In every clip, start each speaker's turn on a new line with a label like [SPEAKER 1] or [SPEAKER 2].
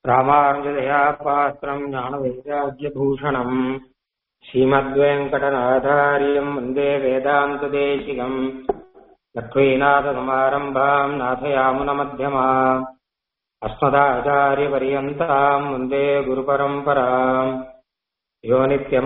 [SPEAKER 1] ராமானுஜதயா பாத்திரம் ஞானவைராக்கியபூஷணம் ஸ்ரீமத்வேங்கடநாதாரியம் வந்தே வேதாந்ததேசிகம் லக்ஷ்மீநாதசமாரம்பாம் நாथयामुनमध्यमाम् अस्मदाचार्यपर्यन्ताम् वन्दे गुरुपरम्पराम् यो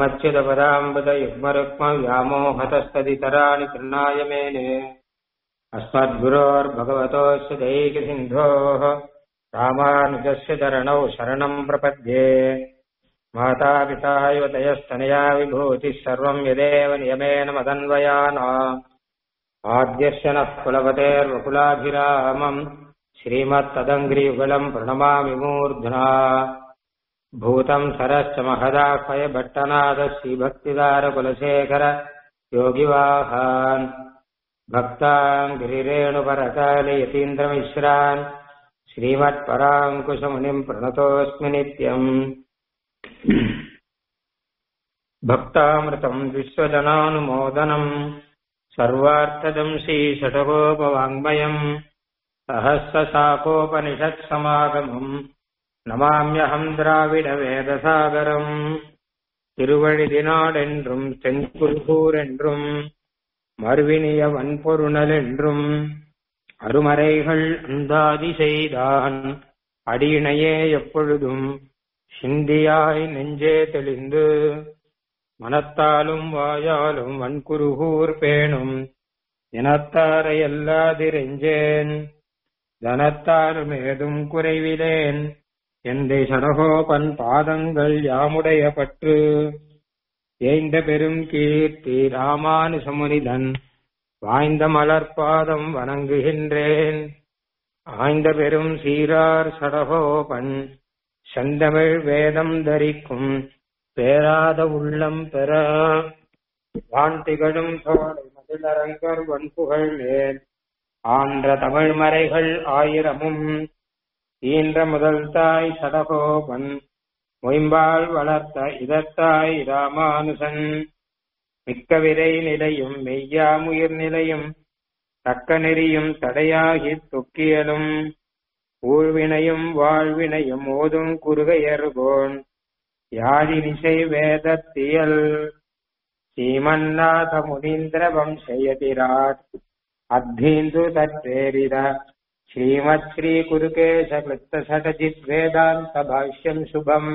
[SPEAKER 1] नित्यमच्युतपदाम्बुजयुग्मरुक्मव्यामोहतस्तदितराणि तृणाय मेने अस्मद्गुरोर्भगवतोऽस्य दैकसिन्धोः रामानुजस्य चरणौ शरणम् प्रपद्ये मातापिता युवतयस्तनया विभूतिः सर्वम् यदेव नियमेन मदन्वयाना आद्यस्य नः कुलपतेर्वकुलाभिरामम् श्रीमत्तदङ्घ्रियुगलम् प्रणमामि मूर्ध्ना भूतम् सरश्च महदाह्वय भट्टनाथः श्रीभक्तिदारकुलशेखर योगिवाहान् भक्ताम् गिरिरेणुपरकाले यतीन्द्रमिश्रान् श्रीमत्पराङ्कुशमुनिम् प्रणतोऽस्मि नित्यम् भक्तामृतम् विश्वजनानुमोदनम् सर्वार्थदम् श्रीषटकोपवाङ्मयम् सहस्रशाकोपनिषत्समागमम् நமாமியகம் திராவிட வேதசாகரம் திருவழிதினாடென்றும் தென்குருகூர் என்றும் மறுவினிய வன்பொருணல் என்றும் அருமறைகள் அந்தாதி செய்தான் அடியினையே எப்பொழுதும் சிந்தியாய் நெஞ்சே தெளிந்து மனத்தாலும் வாயாலும் வன்குருகூர் பேணும் இனத்தாரை எல்லாதிரெஞ்சேன் தனத்தாலும் ஏதும் குறைவிலேன் எந்தை சடகோபன் பாதங்கள் யாமுடைய பற்று ஏய்ந்த பெரும் கீர்த்தி ராமானுசமுனிதன் வாய்ந்த மலர்பாதம் வணங்குகின்றேன் ஆய்ந்த பெரும் சீரார் சடகோபன் செந்தமிழ் வேதம் தரிக்கும் பேராத உள்ளம் பெற வான் திகழும் சோலை மதிலரங்கர் வன்புகழ் மேல் ஆன்ற தமிழ் மறைகள் ஆயிரமும் ஈன்ற முதல் தாய் சடகோபன் மொயம்பால் வளர்த்த இதத்தாய் ராமானுசன் மிக்க விரை நிலையும் மெய்யாமுயிர் நிலையும் தக்க நெறியும் தடையாகி தொக்கியலும் ஊழ்வினையும் வாழ்வினையும் ஓதும் குறுகையர்கோன் யாழினிசை வேதத்தியல் ஸ்ரீமன்னாத முனீந்திர வம்சயதிராட் அத்தீந்து தத்வேரித श्रीमत् श्रीकुरुकेशकृत्तषटजिद्वेदान्तभाष्यम् शुभम्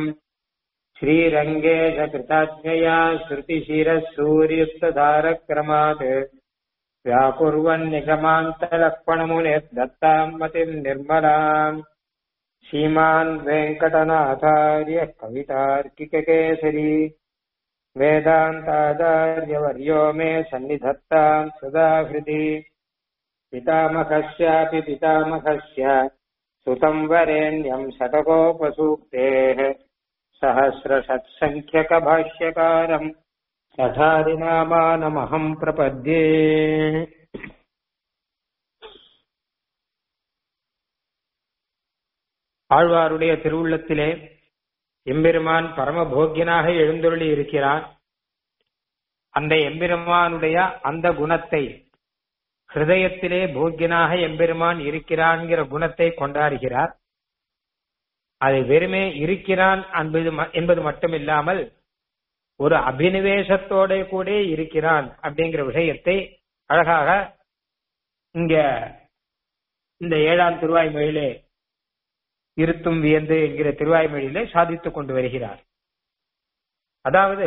[SPEAKER 1] श्रीरङ्गेशकृताज्ञया श्रुतिशिरः सूर्युक्तधारक्रमात् व्याकुर्वन्निगमान्तलक्ष्मणमुनिर्दत्ताम् मतिम् निर्मलाम् श्रीमान् वेङ्कटनाथार्य कवितार्किककेसरी वेदान्ताचार्यवर्यो मे सन्निधत्ताम् सदा हृदि पितामहस्यापि पितामहस्य सुतम् वरेण्यम् शतकोपसूक्तेः सहस्रषट्सङ्ख्यकभाष्यकारम् सठारिनामानमहम् प्रपद्ये ஆழ்வாருடைய திருவுள்ளத்திலே எம்பெருமான் பரமபோக்கியனாக எழுந்தொருளி இருக்கிறான் அந்த எம்பெருமானுடைய அந்த குணத்தை ஹிருதயத்திலே போக்கியனாக எம்பெருமான் இருக்கிறான்கிற குணத்தை கொண்டாடுகிறார் அது வெறுமே இருக்கிறான் என்பது என்பது மட்டுமில்லாமல் ஒரு அபினிவேசத்தோட கூட இருக்கிறான் அப்படிங்கிற விஷயத்தை அழகாக இங்க இந்த ஏழாம் திருவாய்மொழியிலே இருத்தும் வியந்து என்கிற திருவாய்மொழியிலே சாதித்துக் கொண்டு வருகிறார் அதாவது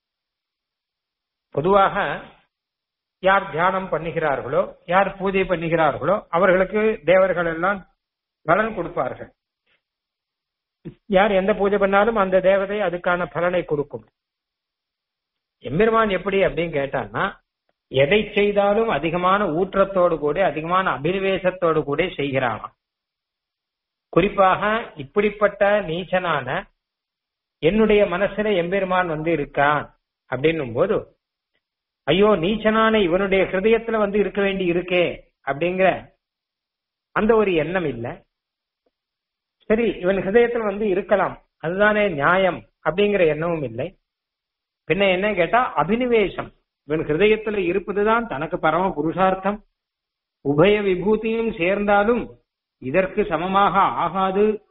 [SPEAKER 1] பொதுவாக யார் தியானம் பண்ணுகிறார்களோ யார் பூஜை பண்ணுகிறார்களோ அவர்களுக்கு தேவர்கள் எல்லாம் பலன் கொடுப்பார்கள் யார் எந்த பூஜை பண்ணாலும் அந்த தேவதை அதுக்கான பலனை கொடுக்கும் எம்பெருமான் எப்படி அப்படின்னு கேட்டான்னா எதை செய்தாலும் அதிகமான ஊற்றத்தோடு கூட அதிகமான அபினிவேசத்தோடு கூட செய்கிறானாம் குறிப்பாக இப்படிப்பட்ட நீச்சனான என்னுடைய மனசுல எம்பெருமான் வந்து இருக்கான் அப்படின்னும் போது ஐயோ நீச்சனான இவனுடைய ஹிருதயத்துல வந்து இருக்க வேண்டி இருக்கே அப்படிங்கிற அந்த ஒரு எண்ணம் இல்ல சரி இவன் ஹிருதயத்துல வந்து இருக்கலாம் அதுதானே நியாயம் அப்படிங்கிற எண்ணமும் இல்லை பின்ன என்ன கேட்டா அபினிவேசம் இவன் ஹிருதயத்துல இருப்பதுதான் தனக்கு பரம புருஷார்த்தம் உபய விபூதியும் சேர்ந்தாலும் இதற்கு சமமாக ஆகாது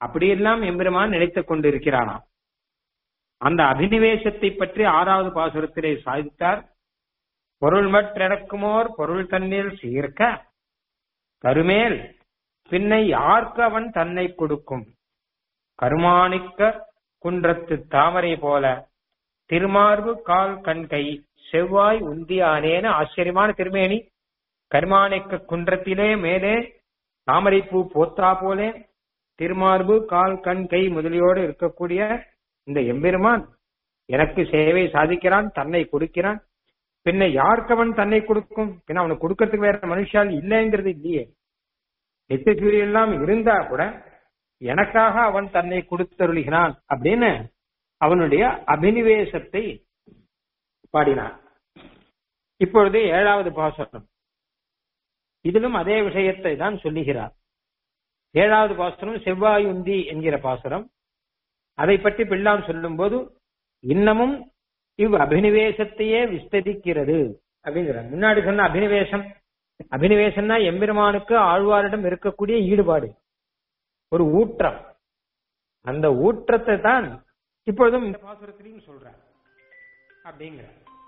[SPEAKER 1] அப்படியெல்லாம் எம்பெருமான் நினைத்துக் கொண்டிருக்கிறானாம் அந்த அபினிவேசத்தை பற்றி ஆறாவது பாசுரத்திலே சாதித்தார் பொருள் மற்றெனக்குமோர் பொருள் தன்னில் சீர்க்க கருமேல் பின்னை யார்க்கு அவன் தன்னை கொடுக்கும் கருமாணிக்க குன்றத்து தாமரை போல திருமார்பு கால் கண் கை செவ்வாய் உந்தியானேன்னு ஆச்சரியமான திருமேனி கருமாணிக்க குன்றத்திலே மேலே தாமரைப்பூ போத்தா போலே திருமார்பு கால் கண் கை முதலியோடு இருக்கக்கூடிய இந்த எம்பெருமான் எனக்கு சேவை சாதிக்கிறான் தன்னை கொடுக்கிறான் பின்ன யாருக்கவன் தன்னை கொடுக்கும் பின்ன அவனுக்கு கொடுக்கறதுக்கு வேற மனுஷால் இல்லைங்கிறது இல்லையே நித்திய சூரியன் எல்லாம் இருந்தா கூட எனக்காக அவன் தன்னை கொடுத்தருளுகிறான் அப்படின்னு அவனுடைய அபினிவேசத்தை பாடினான் இப்பொழுது ஏழாவது பாசுரம் இதிலும் அதே விஷயத்தை தான் சொல்லுகிறார் ஏழாவது பாசுரம் செவ்வாயுந்தி என்கிற பாசுரம் அதை பற்றி பிள்ளான் சொல்லும் போது இன்னமும் இவ் அபினிவேசத்தையே விஸ்தரிக்கிறது அப்படிங்கிறார் முன்னாடி சொன்ன அபினிவேசம் அபினிவேசம்னா எம்பெருமானுக்கு ஆழ்வாரிடம் இருக்கக்கூடிய ஈடுபாடு ஒரு ஊற்றம் அந்த ஊற்றத்தை தான் இப்பொழுதும் இந்த பாசுரத்திலையும் சொல்றார் அப்படிங்கிற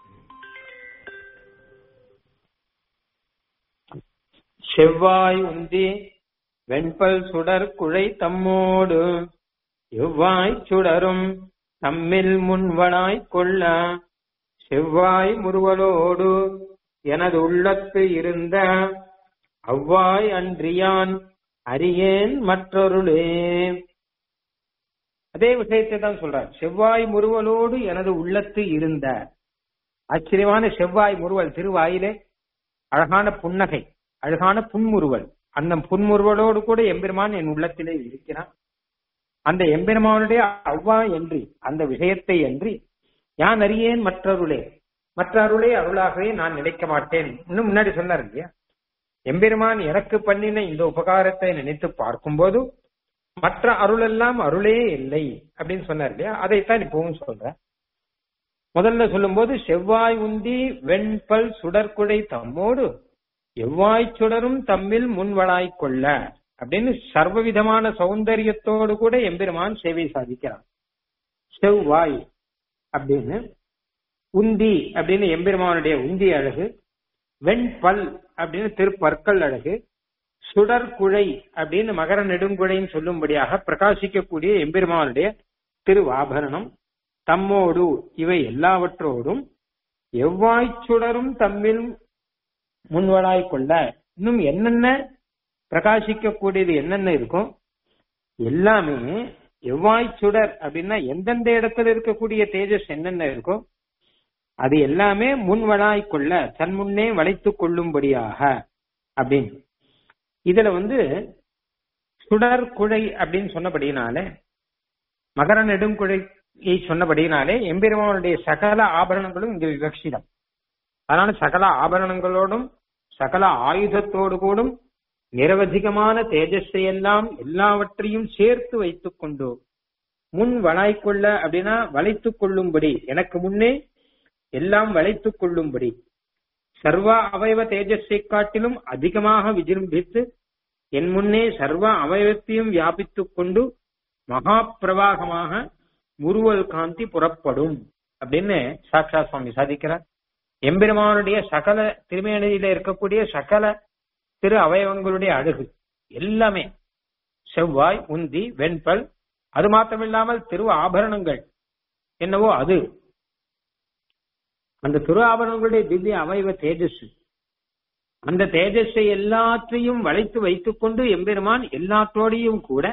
[SPEAKER 1] செவ்வாய் உந்தி வெண்பல் சுடர் குழை தம்மோடு எவ்வாய் சுடரும் தம்மில் முன்வனாய் கொள்ள செவ்வாய் முறுவலோடு எனது உள்ளத்து இருந்த அவ்வாய் அன்றியான் அறியேன் மற்றொருளே அதே விஷயத்தை தான் சொல்றார் செவ்வாய் முறுவலோடு எனது உள்ளத்து இருந்த ஆச்சரியமான செவ்வாய் முறுவல் திருவாயிலே அழகான புன்னகை அழகான புன்முறுவல் அந்த புன்முறுவலோடு கூட எம்பெருமான் என் உள்ளத்திலே இருக்கிறான் அந்த எம்பெருமானுடைய அவ்வா என்று அந்த விஷயத்தை அன்றி யான் அறியேன் மற்றருளே மற்ற அருளே அருளாகவே நான் நினைக்க மாட்டேன் இன்னும் முன்னாடி சொன்னார் இல்லையா எம்பெருமான் எனக்கு பண்ணின இந்த உபகாரத்தை நினைத்து பார்க்கும்போது மற்ற அருள் எல்லாம் அருளே இல்லை அப்படின்னு சொன்னார் இல்லையா அதைத்தான் இப்பவும் சொல்ற முதல்ல சொல்லும்போது செவ்வாய் உந்தி வெண்பல் சுடற்குடை தம்மோடு எவ்வாய் சுடரும் தம்மில் முன்வளாய் கொள்ள அப்படின்னு சர்வவிதமான சௌந்தரியத்தோடு கூட எம்பெருமான் சேவை சாதிக்கிறான் செவ்வாய் அப்படின்னு உந்தி அப்படின்னு எம்பெருமானுடைய உந்தி அழகு வெண்பல் அப்படின்னு திருப்பற்கள் அழகு சுடற்குழை அப்படின்னு மகர நெடுங்குழைன்னு சொல்லும்படியாக பிரகாசிக்கக்கூடிய எம்பெருமானுடைய திருவாபரணம் தம்மோடு இவை எல்லாவற்றோடும் எவ்வாய் சுடரும் தம்மில் முன்வளாய் கொள்ள இன்னும் என்னென்ன பிரகாசிக்கக்கூடியது என்னென்ன இருக்கும் எல்லாமே எவ்வாய் சுடர் அப்படின்னா எந்தெந்த இடத்துல இருக்கக்கூடிய தேஜஸ் என்னென்ன இருக்கோ அது எல்லாமே முன்வளாய் கொள்ள தன் முன்னே வளைத்துக் கொள்ளும்படியாக அப்படின்னு இதுல வந்து சுடர் குழை அப்படின்னு சொன்னபடினாலே மகர நெடுங்குழையை சொன்னபடினாலே எம்பெருமானுடைய சகல ஆபரணங்களும் இங்கு விவக்ஷிதம் அதனால சகல ஆபரணங்களோடும் சகல ஆயுதத்தோடு கூடும் நிரவதிகமான தேஜஸை எல்லாம் எல்லாவற்றையும் சேர்த்து வைத்துக் கொண்டு முன் வளாய்க்கொள்ள அப்படின்னா வளைத்துக் கொள்ளும்படி எனக்கு முன்னே எல்லாம் வளைத்துக் கொள்ளும்படி சர்வ அவயவ தேஜஸை காட்டிலும் அதிகமாக விஜృంభిத்து என் முன்னே சர்வ அவயவத்தையும் வியாபித்துக் கொண்டு மகா பிரவாகமாக முருவல் காந்தி புறப்படும் அப்படின்னு சாக்ஷா சுவாமி சாதிக்கிறார் எம்பெருமானுடைய சகல திருமேனியில இருக்கக்கூடிய சகல திரு அவயவங்களுடைய அழகு எல்லாமே செவ்வாய் உந்தி வெண்பல் அது மாத்திரமில்லாமல் திரு ஆபரணங்கள் என்னவோ அது அந்த திரு ஆபரணங்களுடைய திவ்ய அவயவ தேஜஸ் அந்த தேஜஸை எல்லாற்றையும் வளைத்து வைத்துக் கொண்டு எம்பெருமான் எல்லாற்றோடையும் கூட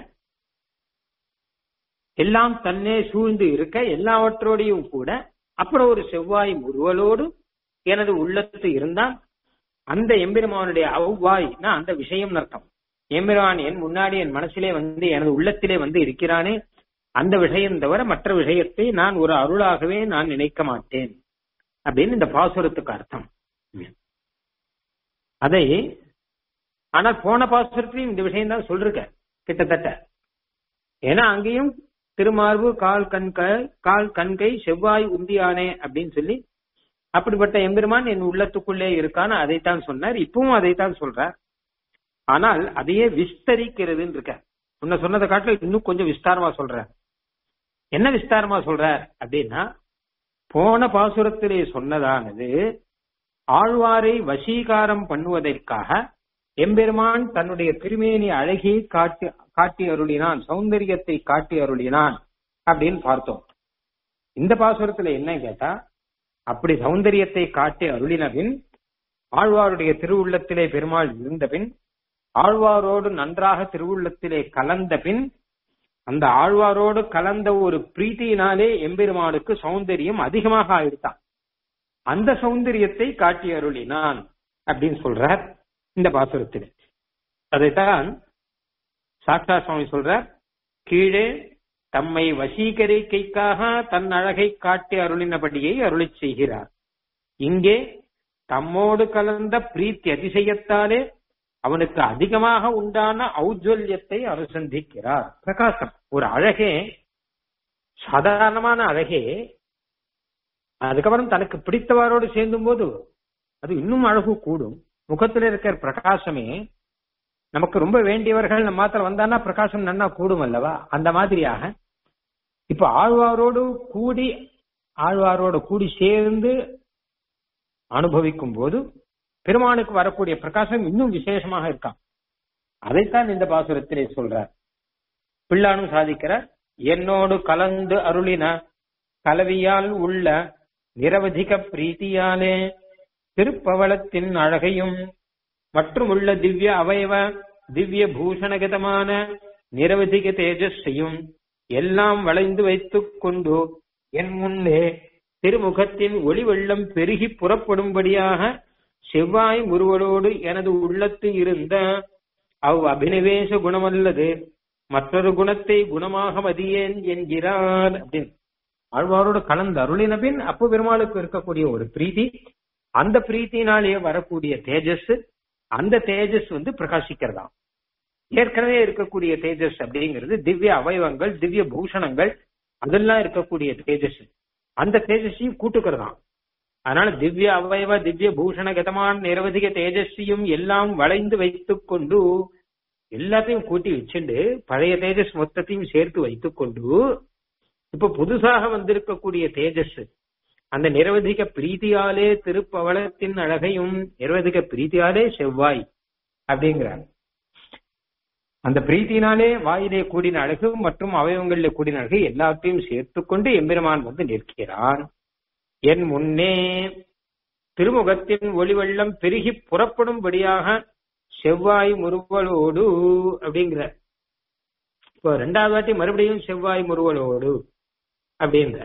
[SPEAKER 1] எல்லாம் தன்னே சூழ்ந்து இருக்க எல்லாவற்றோடையும் கூட அப்புறம் ஒரு செவ்வாய் முருவலோடு எனது உள்ளத்து இருந்தால் அந்த எம்பெருமானுடைய அவ்வாய்னா அந்த விஷயம் அர்த்தம் எம்பெருமான் என் முன்னாடி என் மனசிலே வந்து எனது உள்ளத்திலே வந்து இருக்கிறானே அந்த விஷயம் தவிர மற்ற விஷயத்தை நான் ஒரு அருளாகவே நான் நினைக்க மாட்டேன் அப்படின்னு இந்த பாசுரத்துக்கு அர்த்தம் அதை ஆனால் போன பாசுரத்திலையும் இந்த விஷயம் தான் சொல்லிருக்க கிட்டத்தட்ட ஏன்னா அங்கேயும் திருமார்பு கால் கண்கை கால் கண்கை செவ்வாய் உந்தியானே அப்படின்னு சொல்லி அப்படிப்பட்ட எம்பெருமான் என் உள்ளத்துக்குள்ளே இருக்கான்னு அதைத்தான் சொன்னார் இப்பவும் அதைத்தான் சொல்றார் ஆனால் அதையே விஸ்தரிக்கிறதுன்னு இருக்க உன்னை சொன்னதை காட்டிலும் இன்னும் கொஞ்சம் விஸ்தாரமா சொல்ற என்ன விஸ்தாரமா சொல்ற அப்படின்னா போன பாசுரத்திலே சொன்னதானது ஆழ்வாரை வசீகாரம் பண்ணுவதற்காக எம்பெருமான் தன்னுடைய திருமேனி அழகியை காட்டி காட்டி அருளினான் சௌந்தரியத்தை காட்டி அருளினான் அப்படின்னு பார்த்தோம் இந்த பாசுரத்துல என்ன கேட்டா அப்படி சௌந்தரியத்தை காட்டி அருளினபின் ஆழ்வாருடைய திருவுள்ளத்திலே பெருமாள் இருந்தபின் ஆழ்வாரோடு நன்றாக திருவுள்ளத்திலே கலந்த பின் அந்த ஆழ்வாரோடு கலந்த ஒரு பிரீத்தியினாலே எம்பெருமானுக்கு சௌந்தரியம் அதிகமாக ஆயிடுத்தான் அந்த சௌந்தரியத்தை காட்டி அருளினான் அப்படின்னு சொல்றார் இந்த பாசுரத்தில் அதைத்தான் சாக்ஷா சுவாமி சொல்றார் கீழே தம்மை வசீகரிக்கைக்காக தன் அழகை காட்டி அருளினபடியை அருளி செய்கிறார் இங்கே தம்மோடு கலந்த பிரீத்தி அதிசயத்தாலே அவனுக்கு அதிகமாக உண்டான ஔஜ்வல்யத்தை அனுசந்திக்கிறார் பிரகாசம் ஒரு அழகே சாதாரணமான அழகே அதுக்கப்புறம் தனக்கு பிடித்தவாரோடு சேர்ந்தும் போது அது இன்னும் அழகு கூடும் முகத்துல இருக்கிற பிரகாசமே நமக்கு ரொம்ப வேண்டியவர்கள் நம்ம மாத்திரம் வந்தானா பிரகாசம் நன்னா கூடும் அல்லவா அந்த மாதிரியாக இப்ப ஆழ்வாரோடு கூடி ஆழ்வாரோடு கூடி சேர்ந்து அனுபவிக்கும் போது பெருமானுக்கு வரக்கூடிய பிரகாசம் இன்னும் விசேஷமாக இருக்கான் அதைத்தான் இந்த பாசுரத்திலே சொல்றார் பிள்ளானும் சாதிக்கிறார் என்னோடு கலந்து அருளின கலவியால் உள்ள நிரவதிக பிரீத்தியாலே திருப்பவளத்தின் அழகையும் மற்றும் உள்ள திவ்ய அவயவ திவ்ய பூஷணகதமான நிரவதிக தேஜஸையும் எல்லாம் வளைந்து வைத்துக் கொண்டு என் முன்னே திருமுகத்தின் ஒளி வெள்ளம் பெருகி புறப்படும்படியாக செவ்வாய் முருவலோடு எனது உள்ளத்து இருந்த அவ் அபினிவேச குணமல்லது மற்றொரு குணத்தை குணமாக மதியேன் என்கிறார் அப்படின்னு ஆழ்வாரோடு கலந்து அருளின பின் அப்போ பெருமாளுக்கு இருக்கக்கூடிய ஒரு பிரீதி அந்த பிரீத்தினாலேயே வரக்கூடிய தேஜஸ் அந்த தேஜஸ் வந்து பிரகாசிக்கிறதா ஏற்கனவே இருக்கக்கூடிய தேஜஸ் அப்படிங்கிறது திவ்ய அவயவங்கள் திவ்ய பூஷணங்கள் அதெல்லாம் இருக்கக்கூடிய தேஜஸ் அந்த தேஜஸையும் கூட்டுக்கிறதாம் அதனால திவ்ய அவயவ திவ்ய பூஷண கதமான நிரவதிக தேஜஸையும் எல்லாம் வளைந்து வைத்துக் கொண்டு எல்லாத்தையும் கூட்டி வச்சுண்டு பழைய தேஜஸ் மொத்தத்தையும் சேர்த்து வைத்துக் கொண்டு இப்ப புதுசாக வந்திருக்கக்கூடிய தேஜஸ் அந்த நிரவதிக பிரீத்தியாலே திருப்பவளத்தின் அழகையும் நிரவதிக பிரீத்தியாலே செவ்வாய் அப்படிங்கிறார் அந்த பிரீத்தினாலே வாயிலே கூடின அழகு மற்றும் அவயவங்களிலே கூடின அழகு எல்லாத்தையும் சேர்த்துக்கொண்டு எம்பெருமான் வந்து நிற்கிறான் என் முன்னே திருமுகத்தின் ஒளிவெள்ளம் பெருகி புறப்படும்படியாக செவ்வாய் முருவலோடு அப்படிங்கிற இப்போ ரெண்டாவது வாட்டி மறுபடியும் செவ்வாய் முருவலோடு அப்படிங்கிற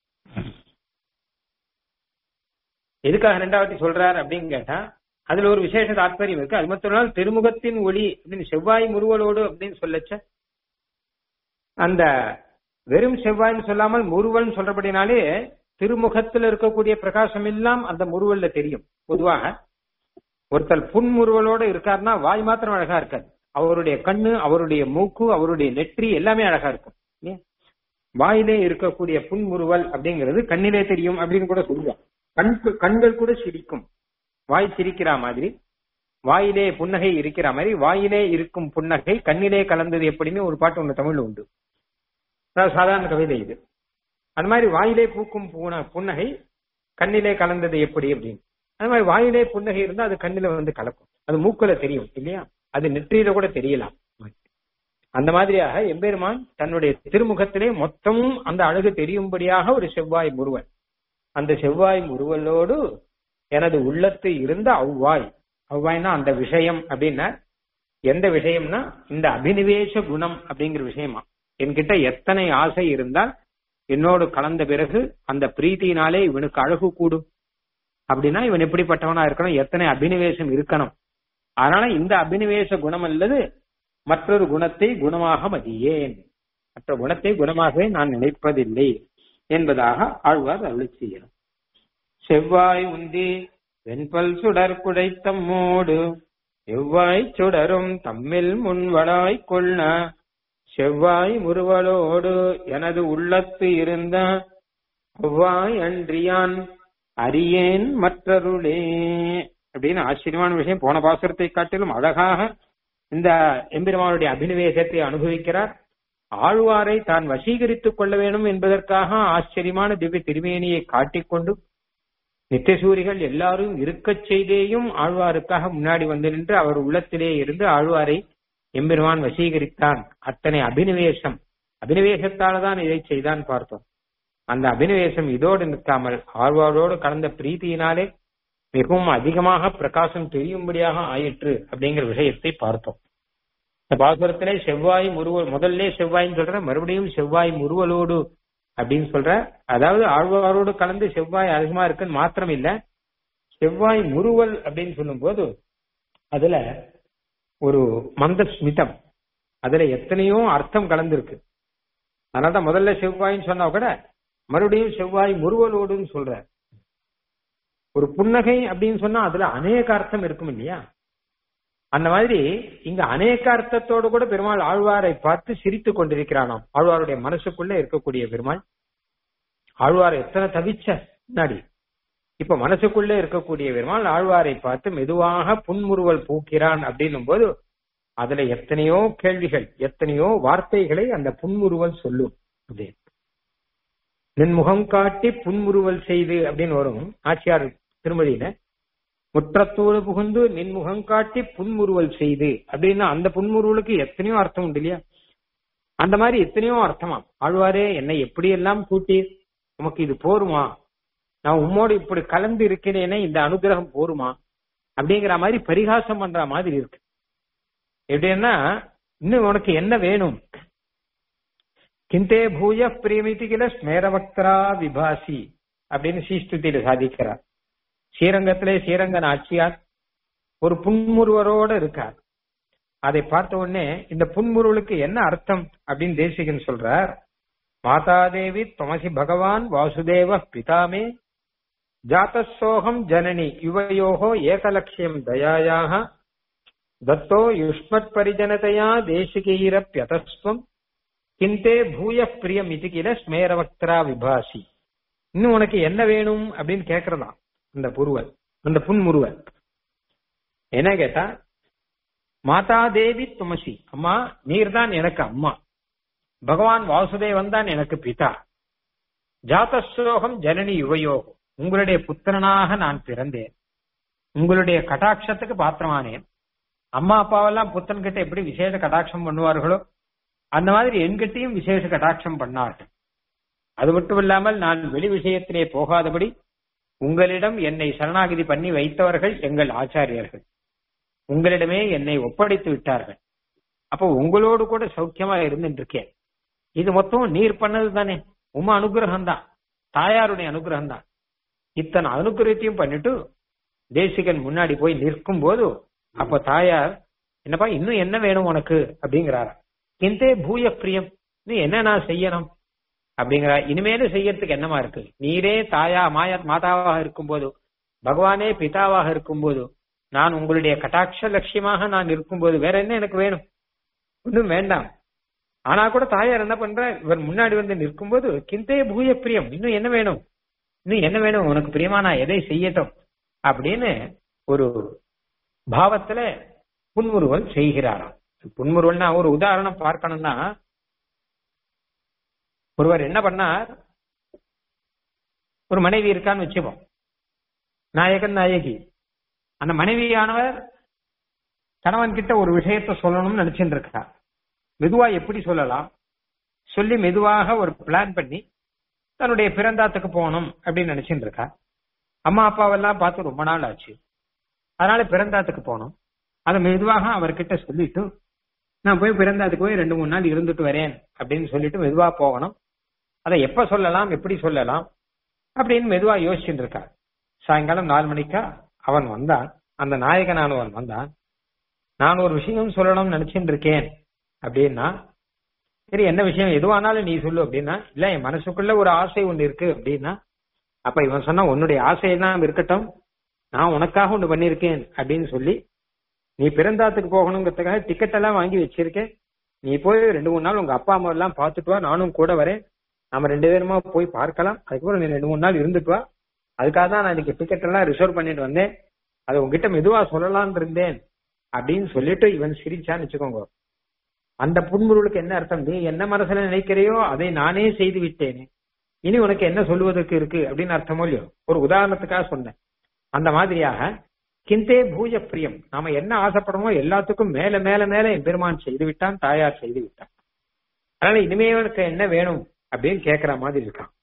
[SPEAKER 1] எதுக்காக ரெண்டாவது சொல்றார் அப்படின்னு கேட்டா அதுல ஒரு விசேஷ தாற்பயம் இருக்கு அது மட்டும் நாள் திருமுகத்தின் ஒளி அப்படின்னு செவ்வாய் முருவலோடு அப்படின்னு சொல்லச்ச அந்த வெறும் செவ்வாய்னு சொல்லாமல் முருவல்னு சொல்றபடினாலே திருமுகத்தில் இருக்கக்கூடிய பிரகாசம் எல்லாம் அந்த முருவல்ல தெரியும் பொதுவாக ஒருத்தர் புன்முறுவலோட இருக்காருன்னா வாய் மாத்திரம் அழகா இருக்காது அவருடைய கண்ணு அவருடைய மூக்கு அவருடைய நெற்றி எல்லாமே அழகா இருக்கும் வாயிலே இருக்கக்கூடிய புன்முறுவல் அப்படிங்கிறது கண்ணிலே தெரியும் அப்படின்னு கூட சொல்லுவான் கண் கண்கள் கூட சிரிக்கும் வாய் சிரிக்கிற மாதிரி வாயிலே புன்னகை இருக்கிற மாதிரி வாயிலே இருக்கும் புன்னகை கண்ணிலே கலந்தது எப்படின்னு ஒரு பாட்டு ஒண்ணு தமிழ்ல உண்டு அதாவது சாதாரண கவிதை இது அந்த மாதிரி வாயிலே பூக்கும் பூன புன்னகை கண்ணிலே கலந்தது எப்படி அப்படின்னு அது மாதிரி வாயிலே புன்னகை இருந்தா அது கண்ணில வந்து கலக்கும் அது மூக்குல தெரியும் இல்லையா அது நெற்றியில கூட தெரியலாம் அந்த மாதிரியாக எம்பெருமான் தன்னுடைய திருமுகத்திலே மொத்தமும் அந்த அழகு தெரியும்படியாக ஒரு செவ்வாய் முருவல் அந்த செவ்வாய் முருவலோடு எனது உள்ளத்து இருந்த அவ்வாய் அவ்வாய்னா அந்த விஷயம் அப்படின்னா எந்த விஷயம்னா இந்த அபினிவேச குணம் அப்படிங்கிற விஷயமா என்கிட்ட எத்தனை ஆசை இருந்தால் என்னோடு கலந்த பிறகு அந்த பிரீத்தினாலே இவனுக்கு அழகு கூடும் அப்படின்னா இவன் எப்படிப்பட்டவனா இருக்கணும் எத்தனை அபினிவேசம் இருக்கணும் அதனால இந்த அபினிவேச குணம் அல்லது மற்றொரு குணத்தை குணமாக மதியேன் மற்ற குணத்தை குணமாகவே நான் நினைப்பதில்லை என்பதாக ஆழ்வார் அருளி செய்யணும் செவ்வாய் உந்தி வெண்பல் சுடர் குடைத்தம்மோடு எவ்வாய் சுடரும் தம்மில் முன்வளாய் கொள்ள செவ்வாய் முறுவலோடு எனது உள்ளத்து இருந்த அவ்வாய் அன்றியான் அறியேன் மற்றருளே அப்படின்னு ஆச்சரியமான விஷயம் போன பாசுரத்தை காட்டிலும் அழகாக இந்த எம்பெருமானுடைய அபினிவேசத்தை அனுபவிக்கிறார் ஆழ்வாரை தான் வசீகரித்துக் கொள்ள வேண்டும் என்பதற்காக ஆச்சரியமான திவ்ய திருமேனியை காட்டிக்கொண்டு நித்தியசூரிகள் எல்லாரும் இருக்கச் செய்தேயும் ஆழ்வாருக்காக முன்னாடி வந்து நின்று அவர் உள்ளத்திலே இருந்து ஆழ்வாரை எம்பெருமான் வசீகரித்தான் அத்தனை அபினிவேசம் அபினிவேசத்தால தான் இதை செய்தான் பார்த்தோம் அந்த அபினிவேசம் இதோடு நிற்காமல் ஆழ்வாரோடு கலந்த பிரீத்தியினாலே மிகவும் அதிகமாக பிரகாசம் தெரியும்படியாக ஆயிற்று அப்படிங்கிற விஷயத்தை பார்த்தோம் இந்த பாசுரத்திலே செவ்வாய் முருவல் முதல்ல செவ்வாய்ன்னு சொல்ற மறுபடியும் செவ்வாய் முருவலோடு அப்படின்னு சொல்ற அதாவது ஆழ்வாரோடு கலந்து செவ்வாய் அதிகமா இருக்குன்னு மாத்திரம் இல்ல செவ்வாய் முருவல் அப்படின்னு சொல்லும் போது அதுல ஒரு மந்த ஸ்மிதம் அதுல எத்தனையோ அர்த்தம் கலந்துருக்கு அதனாலதான் முதல்ல செவ்வாய்ன்னு சொன்னா கூட மறுபடியும் செவ்வாய் முருவலோடுன்னு சொல்ற ஒரு புன்னகை அப்படின்னு சொன்னா அதுல அநேக அர்த்தம் இருக்கும் இல்லையா அந்த மாதிரி இங்க அநேக அர்த்தத்தோடு கூட பெருமாள் ஆழ்வாரை பார்த்து சிரித்துக் கொண்டிருக்கிறானாம் ஆழ்வாருடைய மனசுக்குள்ள இருக்கக்கூடிய பெருமாள் ஆழ்வார் எத்தனை தவிச்ச முன்னாடி இப்ப மனசுக்குள்ளே இருக்கக்கூடிய பெருமாள் ஆழ்வாரை பார்த்து மெதுவாக புன்முறுவல் பூக்கிறான் அப்படின்னும் போது அதுல எத்தனையோ கேள்விகள் எத்தனையோ வார்த்தைகளை அந்த புன்முறுவல் சொல்லும் அப்படின்னு நின் முகம் காட்டி புன்முறுவல் செய்து அப்படின்னு வரும் ஆச்சியார் திருமதியில முற்றத்தோடு புகுந்து நின் முகம் காட்டி புன்முறுவல் செய்து அப்படின்னா அந்த புன்முறுவலுக்கு எத்தனையோ அர்த்தம் உண்டு இல்லையா அந்த மாதிரி எத்தனையோ அர்த்தமா ஆழ்வாரே என்னை எப்படியெல்லாம் கூட்டி உமக்கு இது போருமா நான் உம்மோடு இப்படி கலந்து இருக்கிறேனே இந்த அனுகிரகம் போருமா அப்படிங்கிற மாதிரி பரிகாசம் பண்ற மாதிரி இருக்கு எப்படின்னா இன்னும் உனக்கு என்ன வேணும் கிந்தே பூய பிரியமிதி கில ஸ்மேரவக்தரா விபாசி அப்படின்னு சீஸ்துதியில சாதிக்கிறார் ஸ்ரீரங்கத்திலே ஸ்ரீரங்கன் ஆட்சியார் ஒரு புன்முருவரோட இருக்கார் அதை பார்த்த உடனே இந்த புன்முருவலுக்கு என்ன அர்த்தம் அப்படின்னு தேசிகன் சொல்றார் மாதாதேவி தமசி பகவான் வாசுதேவ பிதாமே ஜாத்தசோகம் ஜனனி யுவயோகோ ஏகலட்சியம் தயாயாக தத்தோ யுஷ்மத் பரிஜனதையா தேசிகைரப்பியதஸ்வம் கிந்தே பூய பிரியம் இது கில ஸ்மேரவக்தரா விபாசி இன்னும் உனக்கு என்ன வேணும் அப்படின்னு கேக்குறதாம் அந்த புருவல் அந்த புன்முருவல் என்ன கேட்டா மாதா தேவி துமசி அம்மா நீர் தான் எனக்கு அம்மா பகவான் வாசுதேவன் தான் எனக்கு பிதா ஜாதஸ்லோகம் ஜனனி யுவயோகம் உங்களுடைய புத்திரனாக நான் பிறந்தேன் உங்களுடைய கடாட்சத்துக்கு பாத்திரமானேன் அம்மா அப்பாவெல்லாம் புத்தன் கிட்ட எப்படி விசேஷ கடாட்சம் பண்ணுவார்களோ அந்த மாதிரி என்கிட்டையும் விசேஷ கடாட்சம் பண்ணார்கள் அது மட்டும் இல்லாமல் நான் வெளி விஷயத்திலே போகாதபடி உங்களிடம் என்னை சரணாகிதி பண்ணி வைத்தவர்கள் எங்கள் ஆச்சாரியர்கள் உங்களிடமே என்னை ஒப்படைத்து விட்டார்கள் அப்போ உங்களோடு கூட சௌக்கியமா இருந்துட்டு இருக்கேன் இது மொத்தம் நீர் பண்ணது தானே உம அனுகிரகம் தான் தாயாருடைய அனுகிரகம் தான் இத்தனை அனுகிரகத்தையும் பண்ணிட்டு தேசிகன் முன்னாடி போய் நிற்கும் போது அப்ப தாயார் என்னப்பா இன்னும் என்ன வேணும் உனக்கு அப்படிங்கிறாரா கிந்தே பூய பிரியம் இன்னும் என்ன நான் செய்யணும் அப்படிங்கிறா இனிமேலும் செய்யறதுக்கு என்னமா இருக்கு நீரே தாயா மாயா மாதாவாக இருக்கும்போது பகவானே பிதாவாக இருக்கும்போது நான் உங்களுடைய கட்டாட்ச லட்சியமாக நான் இருக்கும்போது வேற என்ன எனக்கு வேணும் ஒன்றும் வேண்டாம் ஆனா கூட தாயார் என்ன பண்ற இவர் முன்னாடி வந்து நிற்கும்போது கிந்தே பூய பிரியம் இன்னும் என்ன வேணும் இன்னும் என்ன வேணும் உனக்கு பிரியமா நான் எதை செய்யட்டும் அப்படின்னு ஒரு பாவத்துல புன்முறுவல் செய்கிறாராம் புன்முறுவல்னா ஒரு உதாரணம் பார்க்கணும்னா ஒருவர் என்ன பண்ணார் ஒரு மனைவி இருக்கான்னு வச்சுப்போம் நாயகன் நாயகி அந்த மனைவியானவர் கணவன் கிட்ட ஒரு விஷயத்த சொல்லணும்னு நினைச்சுட்டு இருக்கார் மெதுவா எப்படி சொல்லலாம் சொல்லி மெதுவாக ஒரு பிளான் பண்ணி தன்னுடைய பிறந்தாத்துக்கு போகணும் அப்படின்னு நினைச்சுட்டு இருக்கா அம்மா அப்பாவெல்லாம் பார்த்து ரொம்ப நாள் ஆச்சு அதனால பிறந்தாத்துக்கு போனோம் அதை மெதுவாக அவர்கிட்ட சொல்லிட்டு நான் போய் பிறந்தாத்துக்கு போய் ரெண்டு மூணு நாள் இருந்துட்டு வரேன் அப்படின்னு சொல்லிட்டு மெதுவா போகணும் அதை எப்ப சொல்லலாம் எப்படி சொல்லலாம் அப்படின்னு மெதுவா யோசிச்சுட்டு இருக்கா சாயங்காலம் நாலு மணிக்கா அவன் வந்தான் அந்த நாயகனானவன் வந்தான் நான் ஒரு விஷயம் சொல்லணும்னு நினைச்சுட்டு இருக்கேன் அப்படின்னா சரி என்ன விஷயம் எதுவானாலும் நீ சொல்லு அப்படின்னா இல்ல என் மனசுக்குள்ள ஒரு ஆசை ஒண்ணு இருக்கு அப்படின்னா அப்ப இவன் சொன்னா உன்னுடைய ஆசையெல்லாம் இருக்கட்டும் நான் உனக்காக ஒண்ணு பண்ணிருக்கேன் அப்படின்னு சொல்லி நீ பிறந்தாத்துக்கு போகணுங்கிறதுக்காக டிக்கெட் எல்லாம் வாங்கி வச்சிருக்கேன் நீ போய் ரெண்டு மூணு நாள் உங்க அப்பா அம்மா எல்லாம் பார்த்துட்டு வா நானும் கூட வரேன் நம்ம ரெண்டு பேருமா போய் பார்க்கலாம் அதுக்கப்புறம் நீ ரெண்டு மூணு நாள் இருந்துட்டு வா அதுக்காக தான் நான் இன்னைக்கு டிக்கெட் எல்லாம் ரிசர்வ் பண்ணிட்டு வந்தேன் அதை உங்ககிட்ட மெதுவா சொல்லலாம்னு இருந்தேன் அப்படின்னு சொல்லிட்டு இவன் சிரிச்சான்னு வச்சுக்கோங்க அந்த புன்முருளுக்கு என்ன அர்த்தம் நீ என்ன மனசுல நினைக்கிறையோ அதை நானே செய்து விட்டேனே இனி உனக்கு என்ன சொல்லுவதற்கு இருக்கு அப்படின்னு அர்த்தமோ இல்லையோ ஒரு உதாரணத்துக்காக சொன்னேன் அந்த மாதிரியாக கிந்தே பூஜ பிரியம் நாம என்ன ஆசைப்படுறோமோ எல்லாத்துக்கும் மேல மேல மேல என் பெருமான் செய்து விட்டான் தாயார் செய்து விட்டான் அதனால இனிமே உனக்கு என்ன வேணும் அப்படின்னு கேக்குற மாதிரி இருக்கான்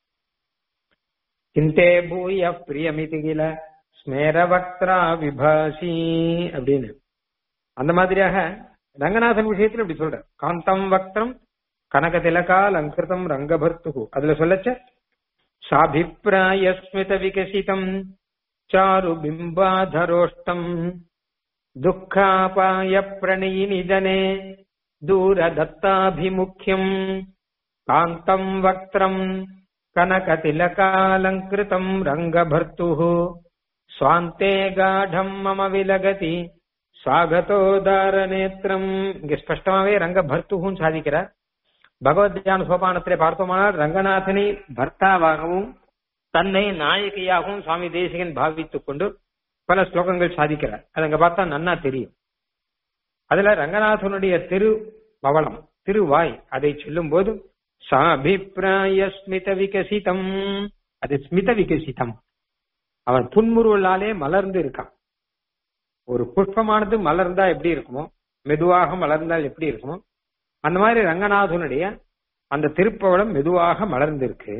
[SPEAKER 1] கிந்தே பூய பிரியமிதி கில ஸ்மேரவக்திரா விபாசி அப்படின்னு அந்த மாதிரியாக ரங்கநாதன் விஷயத்துல இப்படி சொல்ற காந்தம் வக்திரம் கனக திலகா அலங்கிருதம் ரங்கபர்த்து அதுல சொல்லச்ச சாபிப்பிராயஸ்மித விகசிதம் சாரு பிம்பாதரோஷ்டம் துக்காபாய பிரணயினி ஜனே தூரதத்தாபிமுக்கியம் காந்தம் வக்திரம் கனகதிலகாலங்கிருதம் ரங்கபர்த்து சுவாந்தே காடம் மம விலகதி ஸ்வாகதோதார நேத்திரம் இங்க ஸ்பஷ்டமாவே ரங்க பர்த்துகும் சாதிக்கிறார் பகவத் தியான சோபானத்திலே பார்த்தோமானால் ரங்கநாதனை பர்த்தாவாகவும் தன்னை நாயகியாகவும் சுவாமி தேசிகன் பாவித்துக் கொண்டு பல ஸ்லோகங்கள் சாதிக்கிறார் அது அங்க பார்த்தா நன்னா தெரியும் அதுல ரங்கநாதனுடைய திரு பவளம் திருவாய் அதை சொல்லும் போது சாபிப்பிராய ஸ்மித விகசிதம் அது ஸ்மித விகசிதம் அவன் புன்முருவலாலே மலர்ந்து இருக்கான் ஒரு புஷ்பமானது மலர்ந்தா எப்படி இருக்குமோ மெதுவாக மலர்ந்தால் எப்படி இருக்குமோ அந்த மாதிரி ரங்கநாதனுடைய அந்த திருப்பவளம் மெதுவாக மலர்ந்திருக்கு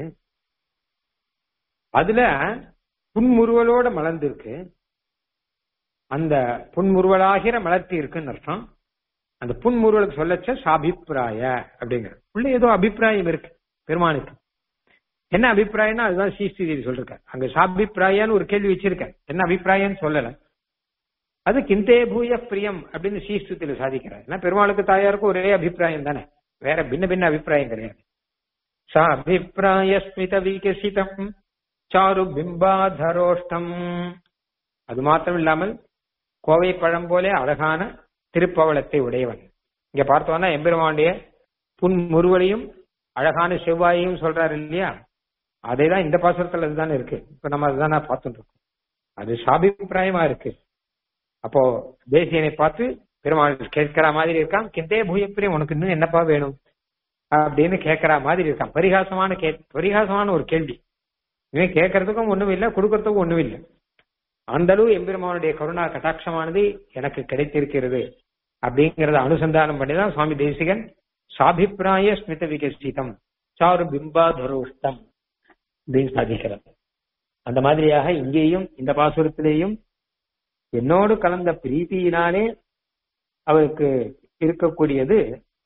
[SPEAKER 1] அதுல புன்முறுவலோட மலர்ந்திருக்கு அந்த புன்முறுவலாகிற மலர்த்தி இருக்குன்னு அர்த்தம் அந்த புன்முறுவலுக்கு சொல்லச்ச சாபிப்பிராய அப்படிங்கிற உள்ள ஏதோ அபிப்பிராயம் இருக்கு பெருமானுக்கு என்ன அபிப்பிராயம்னா அதுதான் ஸ்ரீஸ்திதி சொல்லிருக்காரு அங்க சாபிப்பிராயன்னு ஒரு கேள்வி வச்சிருக்காரு என்ன அபிப்பிராயம்னு சொல்லல அது கிந்தே பூய பிரியம் அப்படின்னு ஸ்ரீஸ்துத்தில சாதிக்கிறார் ஏன்னா பெருமாளுக்கு தாயாருக்கும் ஒரே அபிப்பிராயம் தானே வேற பின்ன பின்ன அபிப்பிராயம் கிடையாது சா அபிப்பிராய ஸ்மித விகசிதம் சாரு பிம்பாதரோஷ்டம் அது மாத்திரம் இல்லாமல் கோவை பழம் போலே அழகான திருப்பவளத்தை உடையவன் இங்க பார்த்தோம்னா எம்பெருமானுடைய புன்முறுவலையும் அழகான செவ்வாயையும் சொல்றாரு இல்லையா அதே தான் இந்த பாசுரத்துல அதுதானே இருக்கு இப்ப நம்ம அதுதான் பார்த்துட்டு இருக்கோம் அது சாபிப்பிராயமா இருக்கு அப்போ தேசியனை பார்த்து பெருமாள் கேட்கிற மாதிரி இருக்கான் கிந்தே பூயப்பிரியம் உனக்கு இன்னும் என்னப்பா வேணும் அப்படின்னு கேட்கிற மாதிரி இருக்கான் பரிகாசமான கே பரிகாசமான ஒரு கேள்வி இவன் கேட்கறதுக்கும் ஒண்ணும் இல்லை கொடுக்கறதுக்கும் ஒண்ணும் இல்லை அந்த அளவு எம்பெருமானுடைய கருணா கட்டாட்சமானது எனக்கு கிடைத்திருக்கிறது அப்படிங்கறத அனுசந்தானம் பண்ணிதான் சுவாமி தேசிகன் சாபிப்பிராய ஸ்மித விகசிதம் சாரு பிம்பாதரோஷ்டம் அப்படின்னு சாதிக்கிறார் அந்த மாதிரியாக இங்கேயும் இந்த பாசுரத்திலேயும் என்னோடு கலந்த பிரீத்தியினாலே அவருக்கு இருக்கக்கூடியது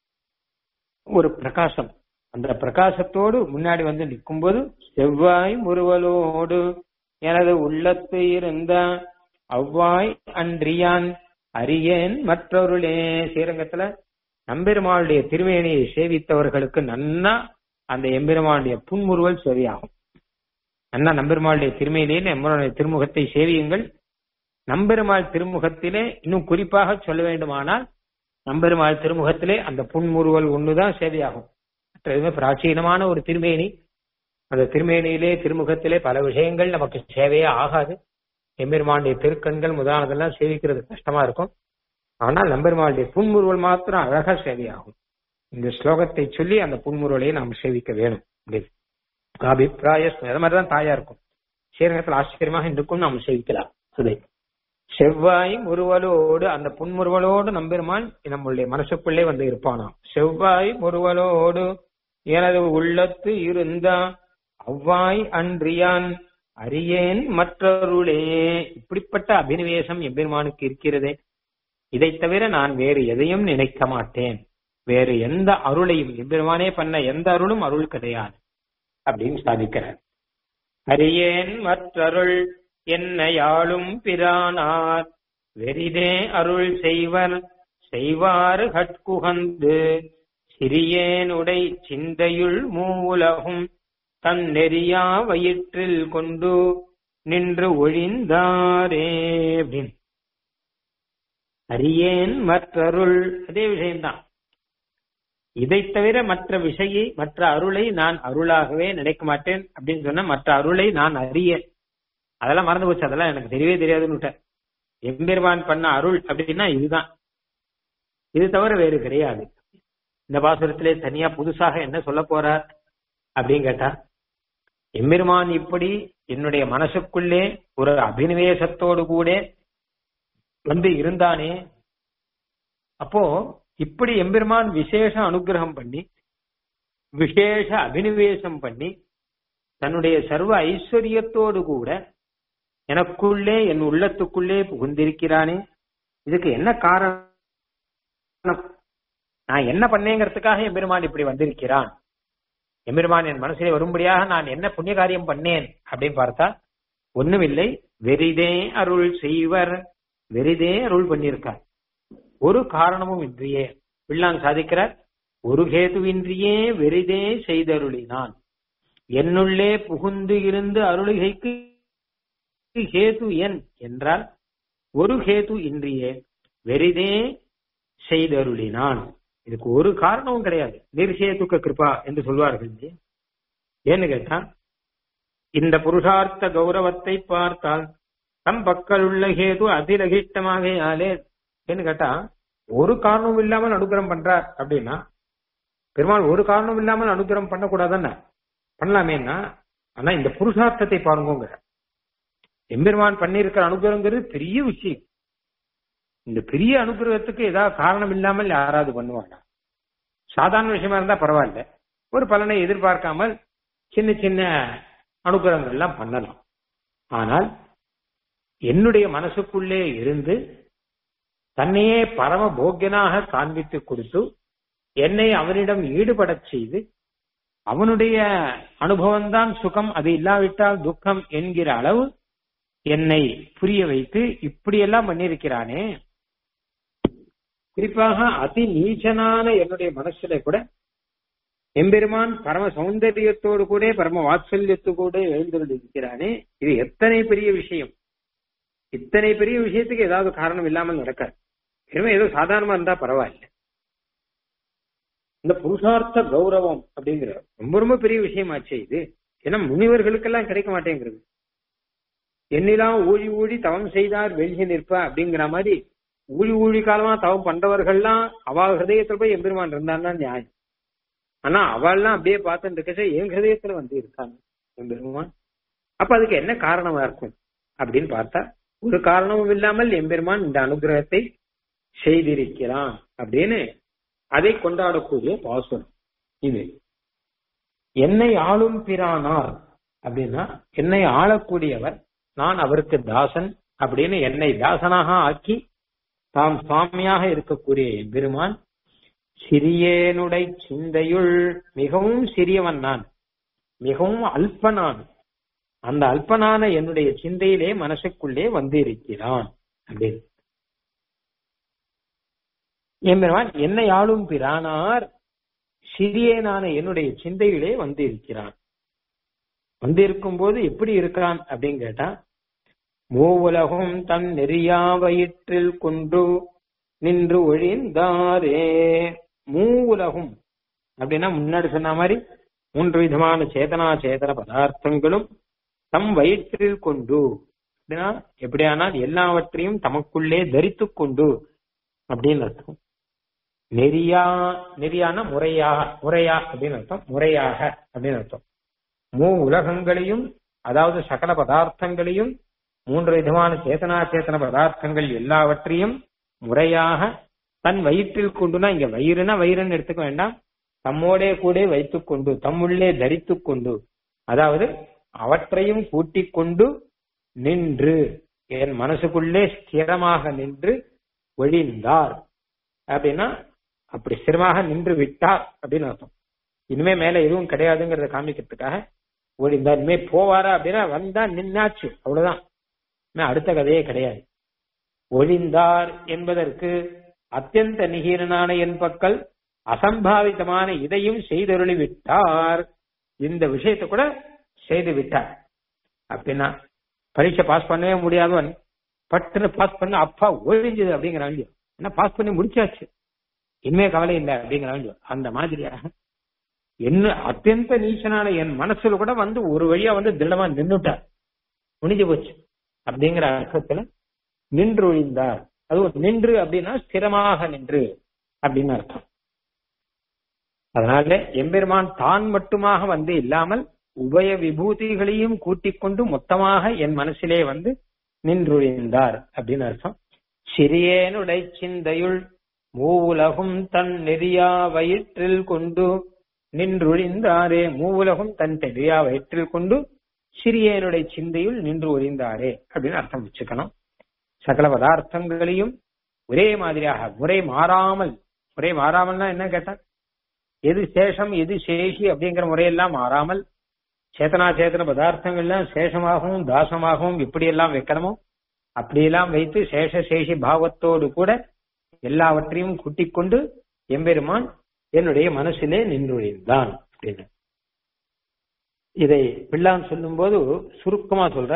[SPEAKER 1] ஒரு பிரகாசம் அந்த பிரகாசத்தோடு முன்னாடி வந்து நிற்கும்போது செவ்வாய் முறுவலோடு எனது உள்ளத்து இருந்த அவ்வாய் அன்றியான் அறியேன் மற்றொருளே ஸ்ரீரங்கத்துல நம்பெருமாளுடைய திருவேணியை சேவித்தவர்களுக்கு நன்னா அந்த எம்பெருமானுடைய புன்முறுவல் செவியாகும் நன்னா நம்பெருமாளுடைய திருமையிலேயே எம்பெருமானுடைய திருமுகத்தை சேவியுங்கள் நம்பெருமாள் திருமுகத்திலே இன்னும் குறிப்பாக சொல்ல வேண்டுமானால் நம்பெருமாள் திருமுகத்திலே அந்த புன்முறுவல் ஒண்ணுதான் சேவையாகும் மற்ற எதுவுமே பிராச்சீனமான ஒரு திருமேனி அந்த திருமேனியிலே திருமுகத்திலே பல விஷயங்கள் நமக்கு சேவையே ஆகாது எம்பெருமானுடைய திருக்கண்கள் முதலானதெல்லாம் சேவிக்கிறது கஷ்டமா இருக்கும் ஆனால் நம்பெருமாளுடைய புன்முறுவல் மாத்திரம் அழகா சேவையாகும் இந்த ஸ்லோகத்தை சொல்லி அந்த புன்முறுவலை நாம் சேவிக்க வேணும் அப்படின்னு அபிப்பிராய அது மாதிரிதான் தாயா இருக்கும் ஸ்ரீரங்கத்தில் ஆச்சரியமாக இருக்கும் நாம் சேவிக்கலாம் சுதை செவ்வாய் முறுவலோடு அந்த புன்முறுவலோடு நம்பெருமான் நம்மளுடைய மனசுக்குள்ளே வந்து இருப்பானாம் செவ்வாய் முறுவலோடு எனது உள்ளத்து இருந்தா அவ்வாய் அன்றியான் அறியேன் மற்றொருளே இப்படிப்பட்ட அபினிவேசம் எம்பெருமானுக்கு இருக்கிறதே இதை தவிர நான் வேறு எதையும் நினைக்க மாட்டேன் வேறு எந்த அருளையும் எம்பெருமானே பண்ண எந்த அருளும் அருள் கிடையாது அப்படின்னு சாதிக்கிறார் அறியேன் மற்றருள் என்னையாளும் பிரானார் வெறிதே அருள் செய்வர் செய்வாறு கட்குகந்து சிறியேனுடை சிந்தையுள் மூவுலகும் தன் நெறியா வயிற்றில் கொண்டு நின்று ஒழிந்தாரே அப்படின்னு அறியேன் மற்றருள் அதே விஷயம்தான் இதை தவிர மற்ற விஷயை மற்ற அருளை நான் அருளாகவே நினைக்க மாட்டேன் அப்படின்னு சொன்னா மற்ற அருளை நான் அறியேன் அதெல்லாம் மறந்து போச்சு அதெல்லாம் எனக்கு தெரியவே தெரியாதுன்னு எம்பெருமான் பண்ண அருள் அப்படின்னா இதுதான் இது தவிர வேறு கிடையாது இந்த பாசுரத்திலே தனியா புதுசாக என்ன சொல்ல போறார் அப்படின்னு கேட்டா எம்பெருமான் இப்படி என்னுடைய மனசுக்குள்ளே ஒரு அபினிவேசத்தோடு கூட வந்து இருந்தானே அப்போ இப்படி எம்பெருமான் விசேஷ அனுகிரகம் பண்ணி விசேஷ அபினிவேசம் பண்ணி தன்னுடைய சர்வ ஐஸ்வர்யத்தோடு கூட எனக்குள்ளே என் உள்ளத்துக்குள்ளே புகுந்திருக்கிறானே இதுக்கு என்ன காரணம் நான் என்ன பண்ணேங்கிறதுக்காக எம்பெருமான் இப்படி வந்திருக்கிறான் எம்பெருமான் என் மனசிலே வரும்படியாக நான் என்ன புண்ணிய காரியம் பண்ணேன் அப்படின்னு பார்த்தா ஒண்ணுமில்லை வெறிதே அருள் செய்வர் வெறிதே அருள் பண்ணியிருக்கார் ஒரு காரணமும் இன்றியே பிள்ளான் சாதிக்கிறார் ஒரு கேதுவின்றியே வெறிதே செய்தருளினான் என்னுள்ளே புகுந்து இருந்து அருளிகைக்கு கேது என் என்றால் ஒரு கேது இன்றியே வெறிதே செய்தருளினான் இதுக்கு ஒரு காரணமும் கிடையாது நிர்ஹேதுக்க கிருபா என்று சொல்வார்கள் ஏன்னு கேட்டா இந்த புருஷார்த்த கௌரவத்தை பார்த்தால் தம் பக்கலுள்ள கேது அதிரகிஷ்டமாகையாலே ஏன்னு கேட்டா ஒரு காரணமும் இல்லாமல் அனுகிரகம் பண்றார் அப்படின்னா பெருமாள் ஒரு காரணம் இல்லாமல் அனுகிரகம் பண்ணக்கூடாதுன்னு பண்ணலாமேன்னா ஆனா இந்த புருஷார்த்தத்தை பாருங்க எம்பெருமான் பண்ணியிருக்கிற அனுகிரகங்கிறது பெரிய விஷயம் இந்த பெரிய அனுகிரகத்துக்கு ஏதாவது காரணம் இல்லாமல் யாராவது பண்ணுவாங்க சாதாரண விஷயமா இருந்தா பரவாயில்ல ஒரு பலனை எதிர்பார்க்காமல் சின்ன சின்ன அனுகிரகங்கள் எல்லாம் பண்ணலாம் ஆனால் என்னுடைய மனசுக்குள்ளே இருந்து தன்னையே பரம போக்கியனாக காண்பித்து கொடுத்து என்னை அவனிடம் ஈடுபடச் செய்து அவனுடைய அனுபவம் தான் சுகம் அது இல்லாவிட்டால் துக்கம் என்கிற அளவு என்னை புரிய வைத்து இப்படியெல்லாம் பண்ணியிருக்கிறானே குறிப்பாக அதி நீச்சனான என்னுடைய மனசுல கூட எம்பெருமான் பரம சௌந்தரியத்தோடு கூட பரம வாத்சல்யத்தோடு எழுந்திருக்கிறானே இது எத்தனை பெரிய விஷயம் இத்தனை பெரிய விஷயத்துக்கு ஏதாவது காரணம் இல்லாமல் நடக்காது வெறும் ஏதோ சாதாரணமா இருந்தா பரவாயில்ல இந்த புருஷார்த்த கௌரவம் அப்படிங்கிற ரொம்ப ரொம்ப பெரிய விஷயமாச்சு இது ஏன்னா முனிவர்களுக்கெல்லாம் கிடைக்க மாட்டேங்கிறது என்னிலாம் ஊழி ஊழி தவம் செய்தார் வெளியே நிற்பா அப்படிங்கிற மாதிரி ஊழி ஊழி காலமா தவம் பண்றவர்கள்லாம் அவ ஹிருதயத்துல போய் எம்பெருமான் இருந்தான்னா நியாயம் ஆனா அவள்லாம் அப்படியே பார்த்துட்டு இருக்கச்ச என் ஹிருதயத்துல வந்து இருக்காங்க எம்பெருமான் அப்ப அதுக்கு என்ன காரணமா இருக்கும் அப்படின்னு பார்த்தா ஒரு காரணமும் இல்லாமல் எம்பெருமான் இந்த அனுகிரகத்தை செய்திருக்கிறான் அப்படின்னு அதை கொண்டாடக்கூடிய பாசுரம் இது என்னை ஆளும் பிரானார் அப்படின்னா என்னை ஆளக்கூடியவர் நான் அவருக்கு தாசன் அப்படின்னு என்னை தாசனாக ஆக்கி தாம் சுவாமியாக இருக்கக்கூடிய எம்பெருமான் சிறியேனுடை சிந்தையுள் மிகவும் சிறியவன் நான் மிகவும் அல்பனான் அந்த அல்பனான என்னுடைய சிந்தையிலே மனசுக்குள்ளே வந்து இருக்கிறான் அப்படின்னு எம்பெருமான் என்னை ஆளும் பிரானார் சிறியனான என்னுடைய சிந்தையிலே வந்து இருக்கிறான் வந்து இருக்கும் போது எப்படி இருக்கான் அப்படின்னு கேட்டா மூவுலகும் தன் நெறியா வயிற்றில் கொண்டு நின்று ஒழிந்தாரே மூவுலகும் அப்படின்னா முன்னாடி சொன்ன மாதிரி மூன்று விதமான சேதனா சேதன பதார்த்தங்களும் தம் வயிற்றில் கொண்டு அப்படின்னா எப்படியானால் எல்லாவற்றையும் தமக்குள்ளே தரித்து கொண்டு அப்படின்னு அர்த்தம் நெறியா நெறியான முறையா முறையா அப்படின்னு அர்த்தம் முறையாக அப்படின்னு அர்த்தம் மூ உலகங்களையும் அதாவது சகல பதார்த்தங்களையும் மூன்று விதமான சேதனா சேத்தன பதார்த்தங்கள் எல்லாவற்றையும் முறையாக தன் வயிற்றில் கொண்டுனா இங்க வயிறுனா வயிறுன்னு எடுத்துக்க வேண்டாம் தம்மோடே கூட வைத்துக் கொண்டு தம்முள்ளே தரித்துக் கொண்டு அதாவது அவற்றையும் கூட்டிக் கொண்டு நின்று என் மனசுக்குள்ளே ஸ்திரமாக நின்று ஒழிந்தார் அப்படின்னா அப்படி ஸ்திரமாக நின்று விட்டார் அப்படின்னு அர்த்தம் இனிமே மேல எதுவும் கிடையாதுங்கிறத காமிக்கிறதுக்காக ஒழிந்தார் இனிமே போவாரா அப்படின்னா வந்தா நின்னாச்சு அவ்வளவுதான் அடுத்த கதையே கிடையாது ஒழிந்தார் என்பதற்கு அத்தியந்த நிகீரனான என் பக்கல் அசம்பாவிதமான இதையும் செய்தருளி விட்டார் இந்த விஷயத்தை கூட செய்து விட்டார் அப்படின்னா பரீட்சை பாஸ் பண்ணவே முடியாதவன் பட்டுன்னு பாஸ் பண்ண அப்பா ஒழிஞ்சது அப்படிங்கிறாங்க என்ன பாஸ் பண்ணி முடிச்சாச்சு இனிமே கவலை இல்லை அப்படிங்கிறாங்க அந்த மாதிரியாக என்ன அத்தியந்த நீச்சனான என் மனசுல கூட வந்து ஒரு வழியா வந்து திடமா நின்னுட்டார் முடிஞ்சு போச்சு அப்படிங்கிற அர்த்தத்துல நின்றொழிந்தார் அது ஒரு நின்று அப்படின்னா ஸ்திரமாக நின்று அப்படின்னு அர்த்தம் அதனால எம்பெருமான் தான் மட்டுமாக வந்து இல்லாமல் உபய விபூதிகளையும் கூட்டிக் கொண்டு மொத்தமாக என் மனசிலே வந்து நின்றொழிந்தார் அப்படின்னு அர்த்தம் சிறியேனுடை சிந்தையுள் மூவுலகும் தன் நெறியா வயிற்றில் கொண்டு நின்றொழிந்தாரே மூவுலகும் தன் நெறியா வயிற்றில் கொண்டு சிறியனுடைய சிந்தையுள் நின்று ஒழிந்தாரே அப்படின்னு அர்த்தம் வச்சுக்கணும் சகல பதார்த்தங்களையும் ஒரே மாதிரியாக முறை மாறாமல் முறை மாறாமல்னா என்ன கேட்டா எது சேஷம் எது சேஷி அப்படிங்கிற முறையெல்லாம் மாறாமல் சேத்தனா சேத்தன பதார்த்தங்கள்லாம் சேஷமாகவும் தாசமாகவும் எப்படியெல்லாம் வைக்கணுமோ அப்படியெல்லாம் வைத்து சேஷ சேஷி பாவத்தோடு கூட எல்லாவற்றையும் கூட்டிக் கொண்டு எம்பெருமான் என்னுடைய மனசிலே நின்றுழிந்தான் அப்படின்னு இதை பிள்ளான் சொல்லும்போது சுருக்கமா சொல்ற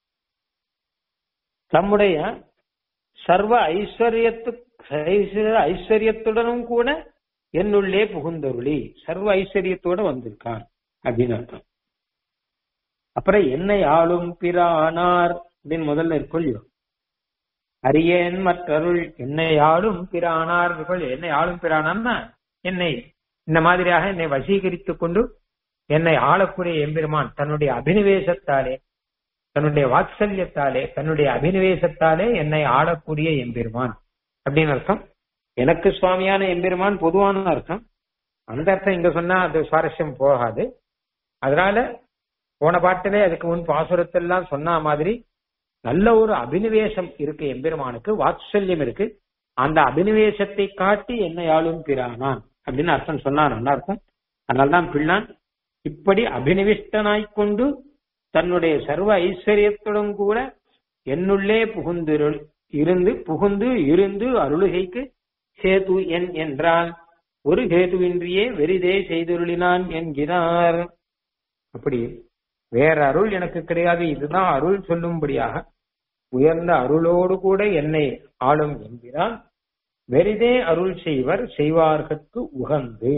[SPEAKER 1] தம்முடைய சர்வ ஐஸ்வர்யத்து ஐஸ்வர்யத்துடனும் கூட என்னுள்ளே புகுந்தருளி சர்வ ஐஸ்வர்யத்தோட வந்திருக்கான் அப்படின்னு அர்த்தம் அப்புறம் என்னை ஆளும் பிரானார் அப்படின்னு முதல்ல இருக்கொள்ளியோ அரியேன் மற்றருள் என்னை ஆளும் பிரானார் என்னை ஆளும் பிரானான்னா என்னை இந்த மாதிரியாக என்னை வசீகரித்துக் கொண்டு என்னை ஆளக்கூடிய எம்பெருமான் தன்னுடைய அபினிவேசத்தாலே தன்னுடைய வாத்சல்யத்தாலே தன்னுடைய அபினிவேசத்தாலே என்னை ஆளக்கூடிய எம்பெருமான் அப்படின்னு அர்த்தம் எனக்கு சுவாமியான எம்பெருமான் பொதுவான அர்த்தம் அந்த அர்த்தம் இங்க சொன்னா அது சுவாரஸ்யம் போகாது அதனால போன பாட்டிலே அதுக்கு முன் பாசுரத்தெல்லாம் சொன்ன மாதிரி நல்ல ஒரு அபினிவேசம் இருக்கு எம்பெருமானுக்கு வாத்சல்யம் இருக்கு அந்த அபினிவேசத்தை காட்டி என்னை ஆளும் பிரானான் அப்படின்னு அர்த்தம் சொன்னா நல்லா இருக்கும் அதனால்தான் பிள்ளான் இப்படி அபினிவிஷ்டனாய்க்கொண்டு தன்னுடைய சர்வ ஐஸ்வர்யத்துடன் கூட என்னுள்ளே புகுந்து இருந்து புகுந்து இருந்து அருளுகைக்கு சேது என் என்றால் ஒரு கேதுவின்றியே வெறிதே செய்துருளினான் என்கிறார் அப்படி வேற அருள் எனக்கு கிடையாது இதுதான் அருள் சொல்லும்படியாக உயர்ந்த அருளோடு கூட என்னை ஆளும் என்கிறான் வெறிதே அருள் செய்வர் செய்வார்கட்கு உகந்து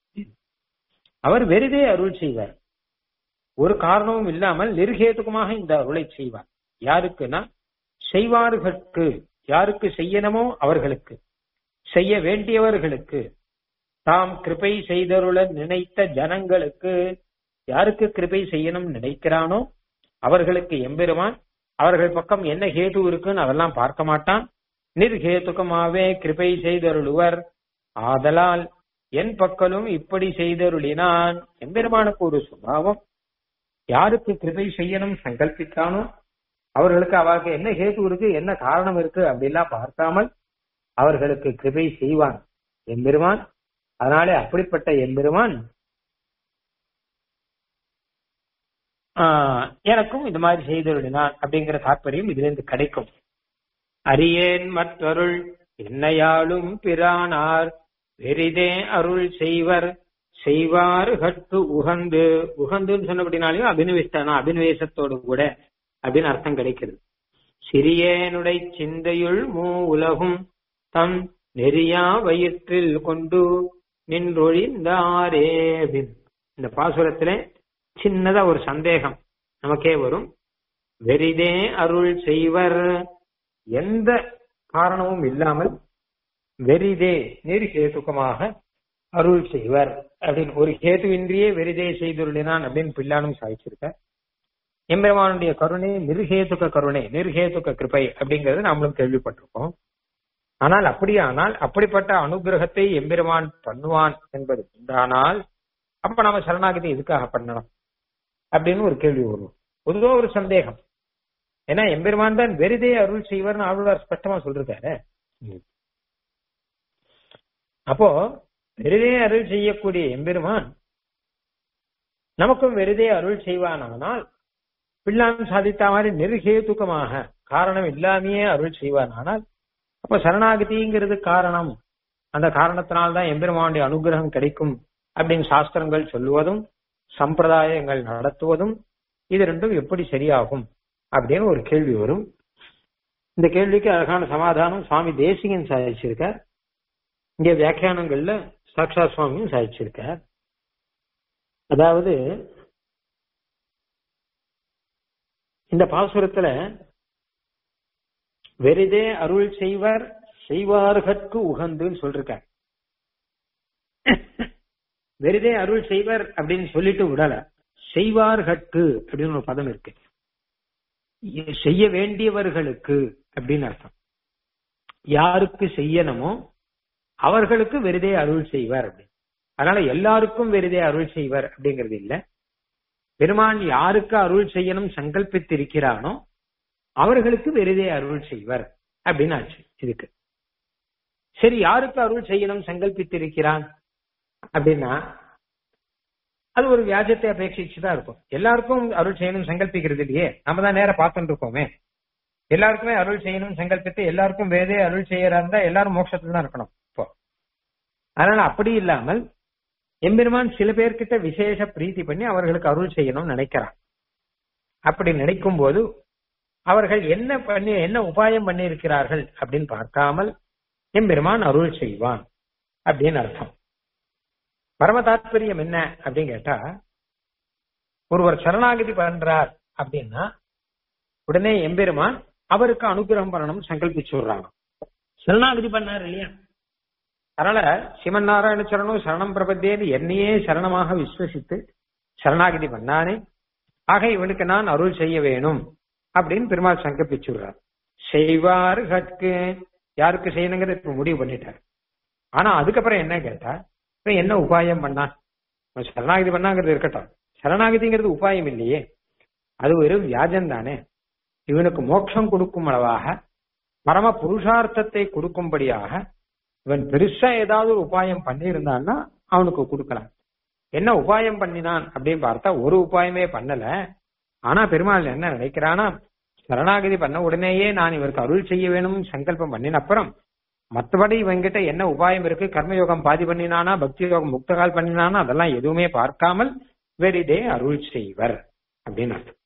[SPEAKER 1] அவர் வெறிதே அருள் செய்வார் ஒரு காரணமும் இல்லாமல் நிர்கேதுகமாக இந்த அருளை செய்வார் யாருக்குன்னா செய்வார்களுக்கு யாருக்கு செய்யணுமோ அவர்களுக்கு செய்ய வேண்டியவர்களுக்கு தாம் கிருபை செய்தருள நினைத்த ஜனங்களுக்கு யாருக்கு கிருபை செய்யணும் நினைக்கிறானோ அவர்களுக்கு எம்பெருமான் அவர்கள் பக்கம் என்ன ஹேது இருக்குன்னு அதெல்லாம் பார்க்க மாட்டான் நிர்ஹேதுகமாவே கிருபை செய்தருளுவர் ஆதலால் என் பக்கலும் இப்படி செய்தருளினான் எம்பெருமானுக்கு ஒரு சுபாவம் யாருக்கு கிருபை செய்யணும் சங்கல்பித்தானோ அவர்களுக்கு அவருக்கு என்ன ஹேது இருக்கு என்ன காரணம் இருக்கு அப்படிலாம் பார்க்காமல் அவர்களுக்கு கிருபை செய்வான் எம்பெருமான் அதனாலே அப்படிப்பட்ட எம்பெருமான் எனக்கும் இந்த மாதிரி செய்தருளினான் அப்படிங்கிற தாற்பயம் இதுல இருந்து கிடைக்கும் அரியேன் மற்றருள் என்னையாளும் பிரானார் வெறிதே அருள் செய்வர் செய்வார் கட்டு உகந்து உகந்துன்னு சொன்னபடினாலையும் அபினவிஷ்டனா அபினவேசத்தோடு கூட அப்படின்னு அர்த்தம் கிடைக்கிறது சிறியேனுடை சிந்தையுள் மூ உலகும் தம் நெறியா வயிற்றில் கொண்டு நின்றொழிந்தாரே அப்படின்னு இந்த பாசுரத்துல சின்னதா ஒரு சந்தேகம் நமக்கே வரும் வெறிதே அருள் செய்வர் எந்த காரணமும் இல்லாமல் வெறிதே நிர்ஹேதுக்கமாக அருள் செய்வர் அப்படின்னு ஒரு ஹேதுவின்றியே வெறிதே செய்துள்ளினான் அப்படின்னு பிள்ளானும் சாதிச்சிருக்க எம்பெருமானுடைய கருணை நிர்ஹேதுக கருணை நிர்ஹேதுக கிருபை அப்படிங்கறது நாமளும் கேள்விப்பட்டிருக்கோம் ஆனால் அப்படியானால் அப்படிப்பட்ட அனுகிரகத்தை எம்பெருமான் பண்ணுவான் என்பது உண்டானால் அப்ப நாம சரணாகதி எதுக்காக பண்ணணும் அப்படின்னு ஒரு கேள்வி வரும் பொதுவா ஒரு சந்தேகம் ஏன்னா எம்பெருமான் தான் வெறுதே அருள் செய்வார்னு ஆழ்வார் ஸ்பஷ்டமா சொல்றாரு அப்போ வெறுதே அருள் செய்யக்கூடிய எம்பெருமான் நமக்கும் வெறுதே அருள் செய்வானானால் பிள்ளான் சாதித்த மாதிரி நிர்ஹேதுக்கமாக காரணம் இல்லாமையே அருள் செய்வானானால் அப்ப சரணாகதிங்கிறது காரணம் அந்த காரணத்தினால்தான் எம்பெருமானுடைய அனுகிரகம் கிடைக்கும் அப்படின்னு சாஸ்திரங்கள் சொல்லுவதும் சம்பிரதாயங்கள் நடத்துவதும் இது ரெண்டும் எப்படி சரியாகும் அப்படின்னு ஒரு கேள்வி வரும் இந்த கேள்விக்கு அழகான சமாதானம் சுவாமி தேசிகன் சாதிச்சிருக்கார் இங்க வியாக்கியானங்கள்ல சாக்ஷா சுவாமியும் சாதிச்சிருக்கார் அதாவது இந்த பாசுரத்துல வெறுதே அருள் செய்வர் செய்வார்கற்கு உகந்துன்னு சொல்லிருக்கார் வெறுதே அருள் செய்வர் அப்படின்னு சொல்லிட்டு விடல செய்வார்கற்கு அப்படின்னு ஒரு பதம் இருக்கு செய்ய வேண்டியவர்களுக்கு அப்படின்னு அர்த்தம் யாருக்கு செய்யணுமோ அவர்களுக்கு வெறுதே அருள் செய்வர் அப்படின்னு அதனால எல்லாருக்கும் வெறுதே அருள் செய்வர் அப்படிங்கிறது இல்ல பெருமான் யாருக்கு அருள் செய்யணும் சங்கல்பித்திருக்கிறானோ அவர்களுக்கு வெறுதே அருள் செய்வர் அப்படின்னு ஆச்சு இதுக்கு சரி யாருக்கு அருள் செய்யணும் சங்கல்பித்திருக்கிறான் அப்படின்னா அது ஒரு வியாஜத்தை அபேட்சிச்சு தான் இருக்கும் எல்லாருக்கும் அருள் செய்யணும் சங்கல்பிக்கிறது இல்லையே நம்ம தான் நேரம் பார்த்துட்டு இருக்கோமே எல்லாருக்குமே அருள் செய்யணும் சங்கல்பித்து எல்லாருக்கும் வேதே அருள் செய்யறா இருந்தா எல்லாரும் மோட்சத்துல தான் இருக்கணும் இப்போ அதனால அப்படி இல்லாமல் எம்பெருமான் சில பேர்கிட்ட விசேஷ பிரீத்தி பண்ணி அவர்களுக்கு அருள் செய்யணும்னு நினைக்கிறான் அப்படி நினைக்கும் போது அவர்கள் என்ன பண்ணி என்ன உபாயம் பண்ணி இருக்கிறார்கள் அப்படின்னு பார்க்காமல் எம்பெருமான் அருள் செய்வான் அப்படின்னு அர்த்தம் பரம தாத்பரியம் என்ன அப்படின்னு கேட்டா ஒருவர் சரணாகதி பண்றார் அப்படின்னா உடனே எம்பெருமான் அவருக்கு அனுகிரகம் பண்ணணும் சங்கல்பிச்சு விடுறாங்க சரணாகதி பண்ணார் இல்லையா அதனால சிவன் நாராயண சரணம் சரணம் பிரபத்தேன்னு என்னையே சரணமாக விஸ்வசித்து சரணாகதி பண்ணானே ஆக இவனுக்கு நான் அருள் செய்ய வேணும் அப்படின்னு பெருமாள் சங்கல்பிச்சு விடுறார் செய்வார் கற்கு யாருக்கு செய்யணுங்கிறத இப்ப முடிவு பண்ணிட்டார் ஆனா அதுக்கப்புறம் என்ன கேட்டா இப்ப என்ன உபாயம் பண்ணான் சரணாகதி பண்ணாங்கிறது இருக்கட்டும் சரணாகதிங்கிறது உபாயம் இல்லையே அது ஒரு வியாஜம் தானே இவனுக்கு மோட்சம் கொடுக்கும் அளவாக பரம புருஷார்த்தத்தை கொடுக்கும்படியாக இவன் பெருசா ஏதாவது ஒரு உபாயம் பண்ணியிருந்தான்னா அவனுக்கு கொடுக்கலாம் என்ன உபாயம் பண்ணினான் அப்படின்னு பார்த்தா ஒரு உபாயமே பண்ணல ஆனா பெருமாள் என்ன நினைக்கிறானா சரணாகதி பண்ண உடனேயே நான் இவருக்கு அருள் செய்ய வேணும் சங்கல்பம் பண்ணின அப்புறம் மற்றபடி இவங்கிட்ட என்ன உபாயம் இருக்கு கர்மயோகம் பாதி பண்ணினானா பக்தி யோகம் முக்தகால் பண்ணினானா அதெல்லாம் எதுவுமே பார்க்காமல் வெரிடே அருள் செய்வர் அப்படின்னு அர்த்தம்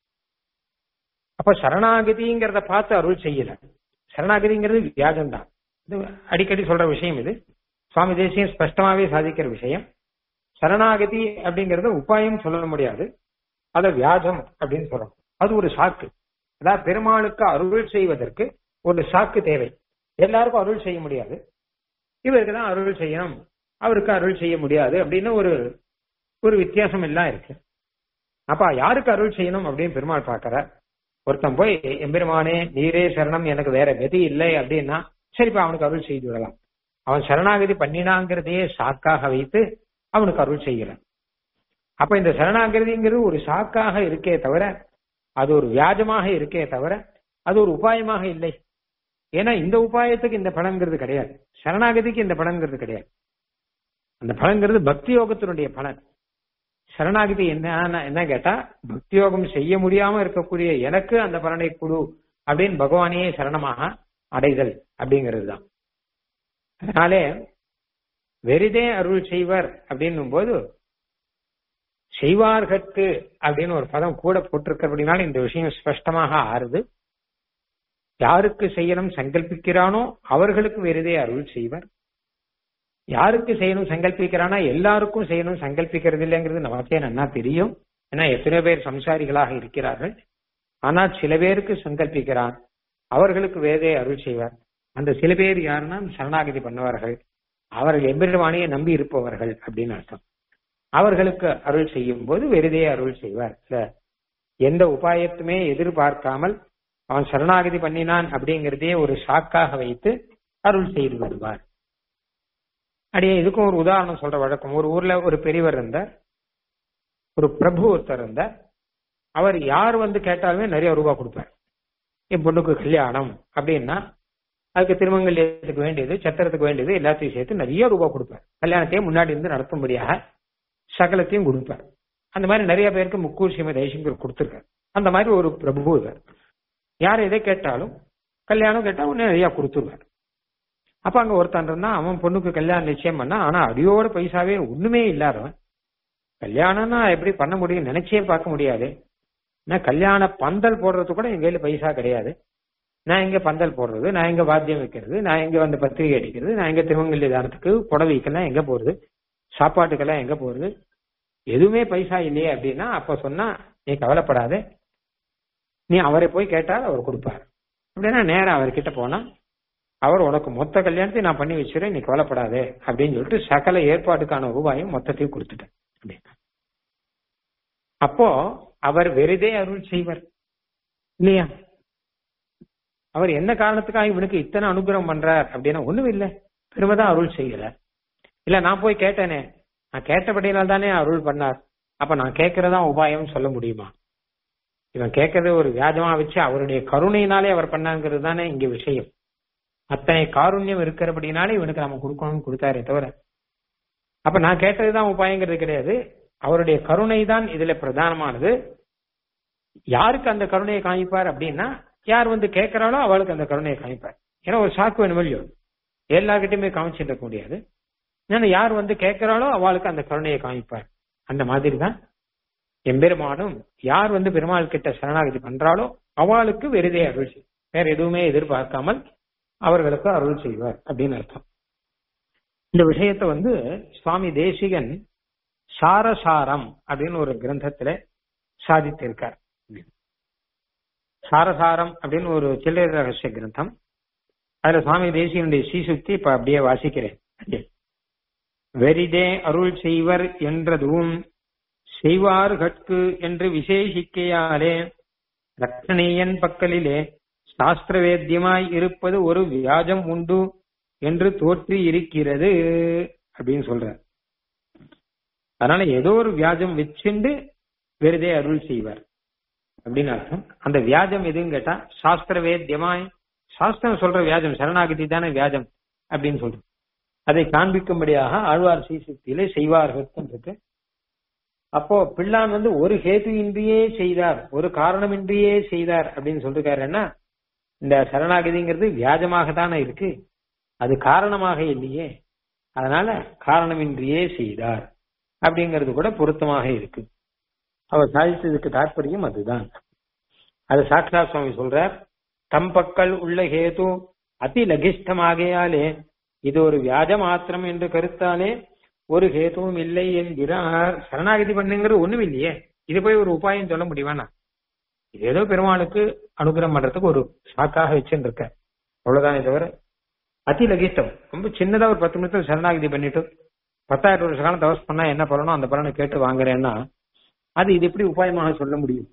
[SPEAKER 1] அப்ப சரணாகதிங்கிறத பார்த்து அருள் செய்யல சரணாகதிங்கிறது வியாஜம் தான் இது அடிக்கடி சொல்ற விஷயம் இது சுவாமி தேசியம் ஸ்பஷ்டமாவே சாதிக்கிற விஷயம் சரணாகதி அப்படிங்கறது உபாயம் சொல்ல முடியாது அத வியாஜம் அப்படின்னு சொல்றோம் அது ஒரு சாக்கு அதாவது பெருமாளுக்கு அருள் செய்வதற்கு ஒரு சாக்கு தேவை எல்லாருக்கும் அருள் செய்ய முடியாது இவருக்கு தான் அருள் செய்யணும் அவருக்கு அருள் செய்ய முடியாது அப்படின்னு ஒரு ஒரு வித்தியாசம் எல்லாம் இருக்கு அப்ப யாருக்கு அருள் செய்யணும் அப்படின்னு பெருமாள் பாக்குற ஒருத்தன் போய் எம்பெருமானே நீரே சரணம் எனக்கு வேற கதி இல்லை அப்படின்னா சரிப்பா அவனுக்கு அருள் செய்து விடலாம் அவன் சரணாகதி பண்ணினாங்கிறதையே சாக்காக வைத்து அவனுக்கு அருள் செய்யலாம் அப்ப இந்த சரணாகதிங்கிறது ஒரு சாக்காக இருக்கே தவிர அது ஒரு வியாஜமாக இருக்கே தவிர அது ஒரு உபாயமாக இல்லை ஏன்னா இந்த உபாயத்துக்கு இந்த பலன்கிறது கிடையாது சரணாகதிக்கு இந்த பலன்கிறது கிடையாது அந்த பலன்கிறது பக்தி யோகத்தினுடைய பலன் சரணாகதி என்ன என்ன கேட்டா பக்தி யோகம் செய்ய முடியாம இருக்கக்கூடிய எனக்கு அந்த பலனை கொடு அப்படின்னு பகவானையே சரணமாக அடைதல் அப்படிங்கிறது தான் அதனாலே வெறிதே அருள் செய்வர் அப்படின்னும் போது செய்வார்கற்கு அப்படின்னு ஒரு பதம் கூட போட்டிருக்கிறபடினால இந்த விஷயம் ஸ்பஷ்டமாக ஆறுது யாருக்கு செய்யணும் சங்கல்பிக்கிறானோ அவர்களுக்கு வெறுதே அருள் செய்வர் யாருக்கு செய்யணும் சங்கல்பிக்கிறானா எல்லாருக்கும் செய்யணும் சங்கல்பிக்கிறது இல்லைங்கிறது நமக்கே நன்னா தெரியும் ஏன்னா எத்தனையோ பேர் சம்சாரிகளாக இருக்கிறார்கள் ஆனால் சில பேருக்கு சங்கல்பிக்கிறான் அவர்களுக்கு வேதே அருள் செய்வார் அந்த சில பேர் யாருன்னா சரணாகதி பண்ணுவார்கள் அவர்கள் எம்பெருமானையே நம்பி இருப்பவர்கள் அப்படின்னு அர்த்தம் அவர்களுக்கு அருள் செய்யும் போது வெறுதே அருள் செய்வார் இல்ல எந்த உபாயத்துமே எதிர்பார்க்காமல் அவன் சரணாகதி பண்ணினான் அப்படிங்கிறதே ஒரு சாக்காக வைத்து அருள் செய்து வருவார் அடியே இதுக்கும் ஒரு உதாரணம் சொல்ற வழக்கம் ஒரு ஊர்ல ஒரு பெரியவர் இருந்தார் ஒரு பிரபு ஒருத்தர் இருந்தார் அவர் யார் வந்து கேட்டாலுமே நிறைய ரூபாய் கொடுப்பார் என் பொண்ணுக்கு கல்யாணம் அப்படின்னா அதுக்கு திருமங்கல்யத்துக்கு வேண்டியது சத்திரத்துக்கு வேண்டியது எல்லாத்தையும் சேர்த்து நிறைய ரூபாய் கொடுப்பார் கல்யாணத்தையும் முன்னாடி இருந்து நடத்தும்படியாக சகலத்தையும் கொடுப்பார் அந்த மாதிரி நிறைய பேருக்கு முக்கூர் ஸ்ரீமதி ஜெய்சங்கர் கொடுத்துருக்காரு அந்த மாதிரி ஒரு பிரபு இவர் யார் எதை கேட்டாலும் கல்யாணம் கேட்டா உடனே நிறைய கொடுத்துருவார் அப்ப அங்க ஒருத்தன் இருந்தா அவன் பொண்ணுக்கு கல்யாணம் நிச்சயம் பண்ணா ஆனா அடியோட பைசாவே ஒண்ணுமே இல்லாதவன் கல்யாணம்னா எப்படி பண்ண முடியும் நினைச்சே பார்க்க முடியாது நான் கல்யாண பந்தல் போடுறது கூட எங்க கையில பைசா கிடையாது நான் எங்க பந்தல் போடுறது நான் எங்க வாத்தியம் வைக்கிறது நான் எங்க வந்து பத்திரிகை அடிக்கிறது நான் எங்க திருமங்கல்ய தானத்துக்கு புடவைக்கெல்லாம் எங்க போறது சாப்பாட்டுக்கெல்லாம் எங்க போறது எதுவுமே பைசா இல்லையே அப்படின்னா அப்ப சொன்னா நீ கவலைப்படாத நீ அவரை போய் கேட்டால் அவர் கொடுப்பார் அப்படின்னா நேரம் அவர்கிட்ட போனா அவர் உனக்கு மொத்த கல்யாணத்தை நான் பண்ணி வச்சுறேன் நீ கவலைப்படாதே அப்படின்னு சொல்லிட்டு சகல ஏற்பாட்டுக்கான ரூபாயும் மொத்தத்தையும் கொடுத்துட்டேன் அப்படின்னா அப்போ அவர் வெறுதே அருள் செய்வர் இல்லையா அவர் என்ன காரணத்துக்காக இவனுக்கு இத்தனை அனுகிரகம் பண்றார் அப்படின்னா ஒண்ணும் இல்லை பெருமைதான் அருள் செய்கிறார் இல்ல நான் போய் கேட்டேனே நான் கேட்டபடியினால் தானே அருள் பண்ணார் அப்ப நான் கேட்கறதா உபாயம் சொல்ல முடியுமா இவன் கேட்கறது ஒரு வியாஜமா வச்சு அவருடைய கருணையினாலே அவர் பண்ணாங்கிறது தானே இங்க விஷயம் அத்தனை காருண்யம் இருக்கிறபடினாலே இவனுக்கு நம்ம கொடுக்கணும்னு கொடுத்தாரே தவிர அப்ப நான் கேட்டதுதான் உபாயங்கிறது கிடையாது அவருடைய கருணை தான் இதுல பிரதானமானது யாருக்கு அந்த கருணையை காமிப்பார் அப்படின்னா யார் வந்து கேட்கிறாளோ அவளுக்கு அந்த கருணையை காமிப்பார் ஏன்னா ஒரு சாக்கு வேணும் இல்லையோ எல்லார்கிட்டயுமே காமிச்சிட்டு இருக்க முடியாது ஏன்னா யார் வந்து கேட்கிறாளோ அவளுக்கு அந்த கருணையை காமிப்பார் அந்த மாதிரி தான் எம்பெருமானும் யார் வந்து பெருமாள் கிட்ட சரணாகதி பண்றாளோ அவளுக்கு வெறுதே அருள் செய் வேற எதுவுமே எதிர்பார்க்காமல் அவர்களுக்கு அருள் செய்வார் அப்படின்னு அர்த்தம் இந்த விஷயத்தை வந்து சுவாமி தேசிகன் சாரசாரம் அப்படின்னு ஒரு கிரந்தத்துல சாதித்திருக்கார் சாரசாரம் அப்படின்னு ஒரு சில்லறை ரகசிய கிரந்தம் அதுல சுவாமி தேசியனுடைய சீசுக்தி இப்ப அப்படியே வாசிக்கிறேன் வெரிதே அருள் செய்வர் என்றதும் செய்வார்கட்கு என்று விசேஷிக்கையாலே ரத்னீயன் பக்கலிலே சாஸ்திரவேத்தியமாய் இருப்பது ஒரு வியாஜம் உண்டு என்று தோற்றி இருக்கிறது அப்படின்னு சொல்ற அதனால ஏதோ ஒரு வியாஜம் வச்சுண்டு வெறுதே அருள் செய்வார் அப்படின்னு அர்த்தம் அந்த வியாஜம் எதுன்னு கேட்டா சாஸ்திரவேத்தியமாய் சாஸ்திரம் சொல்ற வியாஜம் சரணாகதி தானே வியாஜம் அப்படின்னு சொல்றோம் அதை காண்பிக்கும்படியாக ஆழ்வார் சீசக்தியிலே செய்வார்கள் இருக்கு அப்போ பிள்ளான் வந்து ஒரு ஹேது இன்றியே செய்தார் ஒரு காரணமின்றியே செய்தார் அப்படின்னு சொல்லிருக்காருன்னா இந்த சரணாகதிங்கிறது வியாஜமாக தானே இருக்கு அது காரணமாக இல்லையே அதனால காரணமின்றியே செய்தார் அப்படிங்கிறது கூட பொருத்தமாக இருக்கு அவர் சாதித்ததுக்கு தாற்பயம் அதுதான் அது சாக்ஷா சுவாமி சொல்றார் தம் பக்கல் உள்ள ஹேது அதி லகிஷ்டமாகையாலே இது ஒரு வியாஜ மாத்திரம் என்று கருத்தாலே ஒரு ஹேதுவும் இல்லை என்கிறார் சரணாகதி பண்ணுங்கிறது ஒண்ணும் இல்லையே இது போய் ஒரு உபாயம் சொல்ல முடியுமாண்ணா இது ஏதோ பெருமாளுக்கு அனுகிரகம் பண்றதுக்கு ஒரு சாக்காக வச்சுன்னு இருக்க அவ்வளவுதானே தவிர அதி லகிஷ்டம் ரொம்ப சின்னதா ஒரு பத்து நிமிஷம் சரணாகதி பண்ணிட்டு பத்தாயிரம் வருஷ காலம் தவஸ் பண்ணா என்ன பண்ணணும் அந்த பலனை கேட்டு வாங்குறேன்னா அது இது எப்படி உபாயமாக சொல்ல முடியும்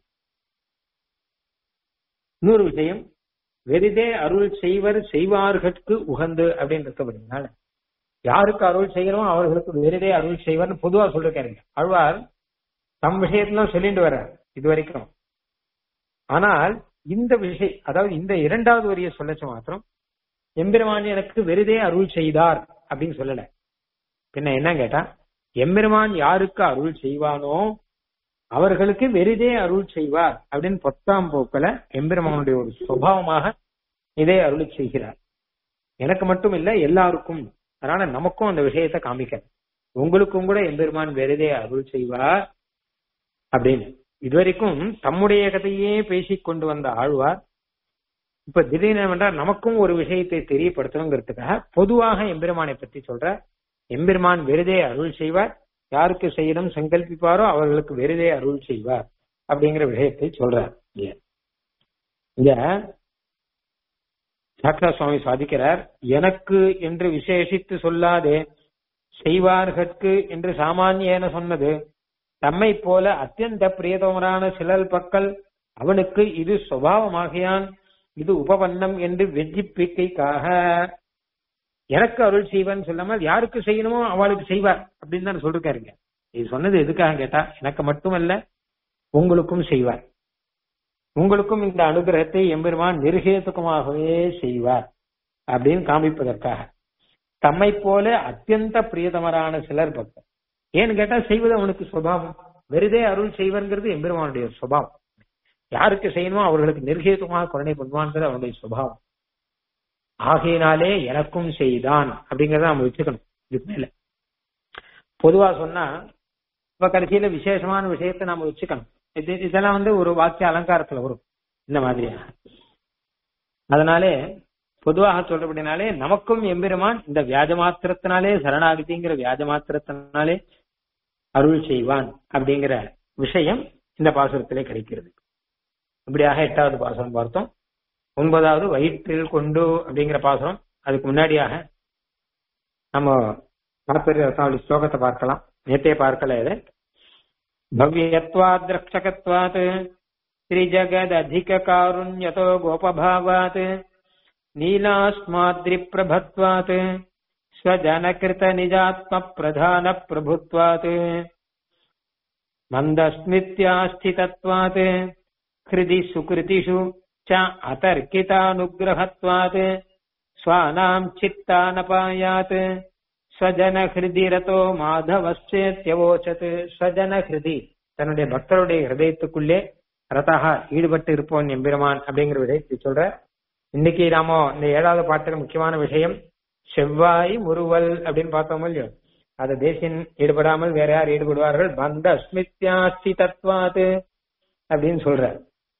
[SPEAKER 1] இன்னொரு விஷயம் வெறிதே அருள் செய்வர் செய்வார்கட்கு உகந்து அப்படின்னு இருக்கப்படுறதுனால யாருக்கு அருள் செய்கிறோம் அவர்களுக்கு வெறிதே அருள் செய்வார்னு பொதுவா சொல்லிருக்காரு அழ்வார் தம் விஷயத்துல சொல்லிட்டு வர இது வரைக்கும் ஆனால் இந்த விஷயம் அதாவது இந்த இரண்டாவது வரியை சொல்லச்ச மாத்திரம் எம்பெருமான் எனக்கு வெறுதே அருள் செய்தார் அப்படின்னு சொல்லல பின்ன என்ன கேட்டா எம்பெருமான் யாருக்கு அருள் செய்வானோ அவர்களுக்கு வெறுதே அருள் செய்வார் அப்படின்னு பத்தாம் போக்கில எம்பெருமானுடைய ஒரு சுபாவமாக இதே அருள் செய்கிறார் எனக்கு மட்டும் இல்ல எல்லாருக்கும் அதனால நமக்கும் அந்த விஷயத்தை காமிக்க உங்களுக்கும் கூட எம்பெருமான் வெறுதே அருள் செய்வார் அப்படின்னு இதுவரைக்கும் தம்முடைய கதையே பேசிக் கொண்டு வந்த ஆழ்வார் இப்ப திடீர்னு என்றால் நமக்கும் ஒரு விஷயத்தை தெரியப்படுத்தணுங்கிறதுக்காக பொதுவாக எம்பெருமானை பற்றி சொல்ற எம்பெருமான் வெறுதே அருள் செய்வார் யாருக்கு செய்யணும் சங்கல்பிப்பாரோ அவர்களுக்கு வெறுதே அருள் செய்வார் அப்படிங்கிற விஷயத்தை சொல்றார் இங்க சாக்ரா சுவாமி சாதிக்கிறார் எனக்கு என்று விசேஷித்து சொல்லாதே செய்வார்கட்கு என்று சாமானியன சொன்னது தம்மை போல அத்தியந்த பிரியதமரான சிலர் பக்கல் அவனுக்கு இது சுவாவமாகியான் இது உபவண்ணம் என்று வெஜ்ஜிப்பிக்கைக்காக எனக்கு அருள் செய்வான்னு சொல்லாமல் யாருக்கு செய்யணுமோ அவளுக்கு செய்வார் அப்படின்னு தான் சொல்லிருக்காருங்க இது சொன்னது எதுக்காக கேட்டா எனக்கு மட்டுமல்ல உங்களுக்கும் செய்வார் உங்களுக்கும் இந்த அனுகிரகத்தை எம்பெருமான் நிருகேதுக்கமாகவே செய்வார் அப்படின்னு காமிப்பதற்காக தம்மை போல அத்தியந்த பிரியதமரான சிலர் பக்தர் ஏன்னு கேட்டா செய்வது அவனுக்கு சுபாவம் வெறுதே அருள் செய்வர்ங்கிறது எம்பெருமானுடைய சுபாவம் யாருக்கு செய்யணுமோ அவர்களுக்கு நிர்கேதுமாக கருணை பண்ணுவான்றது அவனுடைய சுபாவம் ஆகையினாலே எனக்கும் செய்தான் அப்படிங்கறத நம்ம வச்சுக்கணும் இதுக்கு மேல பொதுவா சொன்னா இப்ப கடைசியில விசேஷமான விஷயத்தை நாம வச்சுக்கணும் இது இதெல்லாம் வந்து ஒரு வாக்கிய அலங்காரத்துல வரும் இந்த மாதிரியா அதனாலே பொதுவாக சொல்றபடினாலே நமக்கும் எம்பெருமான் இந்த வியாஜ மாத்திரத்தினாலே சரணாகதிங்கிற வியாஜ மாத்திரத்தினாலே அருள் செய்வான் அப்படிங்கிற விஷயம் இந்த பாசுரத்திலே கிடைக்கிறது இப்படியாக எட்டாவது பாசுரம் பார்த்தோம் ஒன்பதாவது வயிற்றில் கொண்டு அப்படிங்கிற பாசுரம் அதுக்கு முன்னாடியாக நம்ம தாற்பரிய ரத்னாவளி ஸ்லோகத்தை பார்க்கலாம் நேத்தே பார்க்கல இதை भव्यत्वात् रक्षकत्वात् त्रिजगदधिककारुण्यतो गोपभावात् नीलास्माद्रिप्रभत्वात् स्वजनकृतनिजात्मप्रधानप्रभुत्वात् मन्दस्मित्यास्थितत्वात् हृदि सुकृतिषु च अतर्कितानुग्रहत्वात् स्वानाम् चित्तानपायात् ஸ்வஜனஹிருதி ரதோ மாதவச்சேத்யவோச்சத் ஸ்வஜனஹிருதி தன்னுடைய பக்தருடைய ஹிருதயத்துக்குள்ளே ரதஹா ஈடுபட்டு இருப்போன் எம்பெருமான் அப்படிங்கிற விஷயத்தை சொல்ற இன்னைக்கு நாம இந்த ஏழாவது பாட்டுல முக்கியமான விஷயம் செவ்வாய் முறுவல் அப்படின்னு பார்த்தோம் இல்லையோ அது தேசியன் ஈடுபடாமல் வேற யார் ஈடுபடுவார்கள் பந்த ஸ்மித்யாஸ்தி தத்வாது அப்படின்னு சொல்ற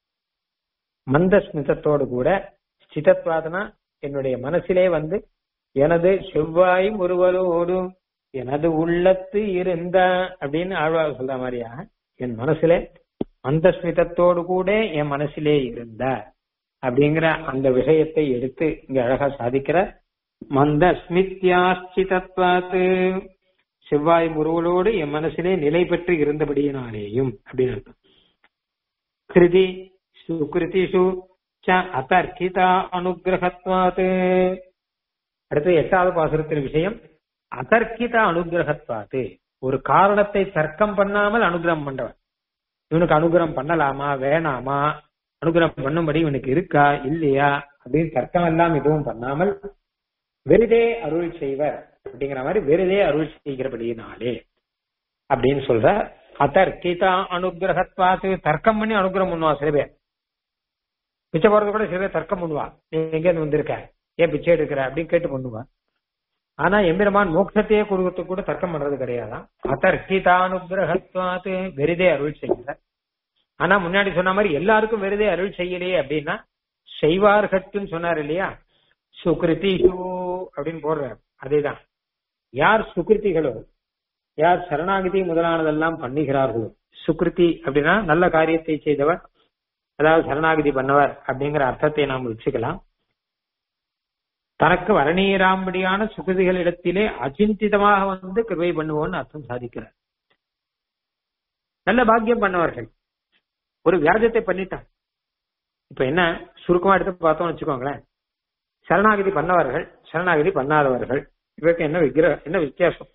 [SPEAKER 1] மந்த ஸ்மிதத்தோடு கூட ஸ்திதத்வாதுனா என்னுடைய மனசிலே வந்து எனது செவ்வாய் முறுவலோடு எனது உள்ளத்து இருந்த அப்படின்னு ஆழ்வார் சொல்ற மாதிரியா என் மனசுல அந்த ஸ்மிதத்தோடு கூட என் மனசிலே இருந்த அப்படிங்கிற அந்த விஷயத்தை எடுத்து இங்க அழகா சாதிக்கிற மந்த ஸ்மித்யாஸ்திதத்வாத்து செவ்வாய் முருவலோடு என் மனசிலே நிலை பெற்று இருந்தபடியினாலேயும் அப்படின்னு அர்த்தம் கிருதி சுகிருதிஷு ச அதர்க்கிதா அனுகிரகத்வாத்து அடுத்து எட்டாவது பாசுரத்தின் விஷயம் அதர்க்கித அனுகிரகத்வாத்து ஒரு காரணத்தை தர்க்கம் பண்ணாமல் அனுகிரகம் பண்றவன் இவனுக்கு அனுகிரகம் பண்ணலாமா வேணாமா அனுகிரகம் பண்ணும்படி இவனுக்கு இருக்கா இல்லையா அப்படின்னு தர்க்கம் எல்லாம் எதுவும் பண்ணாமல் வெறுதே அருள் செய்வர் அப்படிங்கிற மாதிரி வெறுதே அருள் செய்கிறபடியினாலே அப்படின்னு சொல்ற அதர்க்கிதா அனுகிரகத்வாத்து தர்க்கம் பண்ணி அனுகிரகம் பண்ணுவா சில பேர் பிச்சை போறது கூட சில பேர் தர்க்கம் பண்ணுவா நீ எங்க இருந்து வந்திருக்க ஏன் பிச்சை எடுக்கிற அப்படின்னு கேட்டு பண்ணுவா ஆனா எம்பெருமான் மோட்சத்தையே கொடுக்கறதுக்கு கூட தர்க்கம் பண்றது கிடையாதான் அதர்கிதானுகிரகத்வாத்து வெறுதே அருள் செய்யல ஆனா முன்னாடி சொன்ன மாதிரி எல்லாருக்கும் வெறுதே அருள் செய்யலையே அப்படின்னா செய்வார்கட்டுன்னு சொன்னார் இல்லையா சுகிருதி அப்படின்னு போடுறார் அதேதான் யார் சுகிருத்திகளோ யார் சரணாகதி முதலானதெல்லாம் பண்ணுகிறார்களோ சுகிருதி அப்படின்னா நல்ல காரியத்தை செய்தவர் அதாவது சரணாகதி பண்ணவர் அப்படிங்கிற அர்த்தத்தை நாம் வச்சுக்கலாம் தனக்கு வரணீராம்படியான சுகதிகளிடத்திலே அச்சிந்திதமாக வந்து கிருவை பண்ணுவோம்னு அர்த்தம் சாதிக்கிறார் நல்ல பாக்கியம் பண்ணவர்கள் ஒரு வியாஜத்தை பண்ணிட்டான் இப்ப என்ன சுருக்கமா எடுத்து பார்த்தோம்னு வச்சுக்கோங்களேன் சரணாகதி பண்ணவர்கள் சரணாகதி பண்ணாதவர்கள் இவருக்கு என்ன விக்கிர என்ன வித்தியாசம்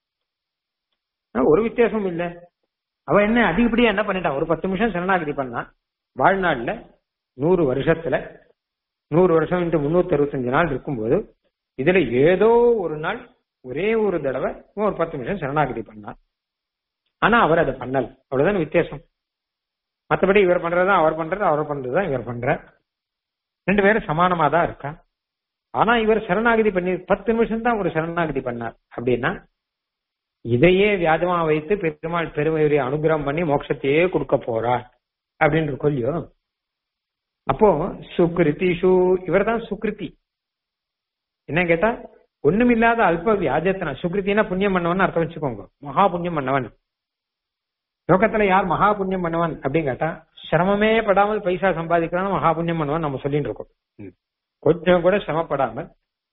[SPEAKER 1] ஒரு வித்தியாசம் இல்ல அவன் என்ன அதிகப்படியா என்ன பண்ணிட்டான் ஒரு பத்து நிமிஷம் சரணாகதி பண்ணான் வாழ்நாள்ல நூறு வருஷத்துல நூறு வருஷம் இன்று முன்னூத்தி அறுபத்தஞ்சு நாள் இருக்கும்போது இதுல ஏதோ ஒரு நாள் ஒரே ஒரு தடவை ஒரு பத்து நிமிஷம் சரணாகதி பண்ணார் ஆனா அவர் அதை பண்ணல அவ்வளவுதான் வித்தியாசம் மற்றபடி இவர் பண்றதுதான் அவர் பண்றது அவர் பண்றதுதான் இவர் பண்ற ரெண்டு பேரும் சமானமா தான் இருக்கா ஆனா இவர் சரணாகதி பண்ணி பத்து நிமிஷம் தான் ஒரு சரணாகதி பண்ணார் அப்படின்னா இதையே வியாஜமா வைத்து பெருமாள் பெருமையுடைய அனுகிரகம் பண்ணி மோட்சத்தையே கொடுக்க போறார் அப்படின்னு கொல்லியோ அப்போ சுக்ரிதிஷு இவர் தான் சுக்ரிதி என்ன கேட்டா ஒண்ணுமில்லாத அல்ப வியாஜத்தன சுக்ரித்தினா புண்ணியம் பண்ணவன் அர்த்தம் வச்சுக்கோங்க மகா புண்ணியம் பண்ணவன் லோகத்துல யார் மகா புண்ணியம் பண்ணவன் அப்படின்னு கேட்டா சிரமமே படாமல் பைசா சம்பாதிக்கிறான் மகா புண்ணியம் பண்ணவன் நம்ம சொல்லிட்டு இருக்கோம் கொஞ்சம் கூட சிரமப்படாமல்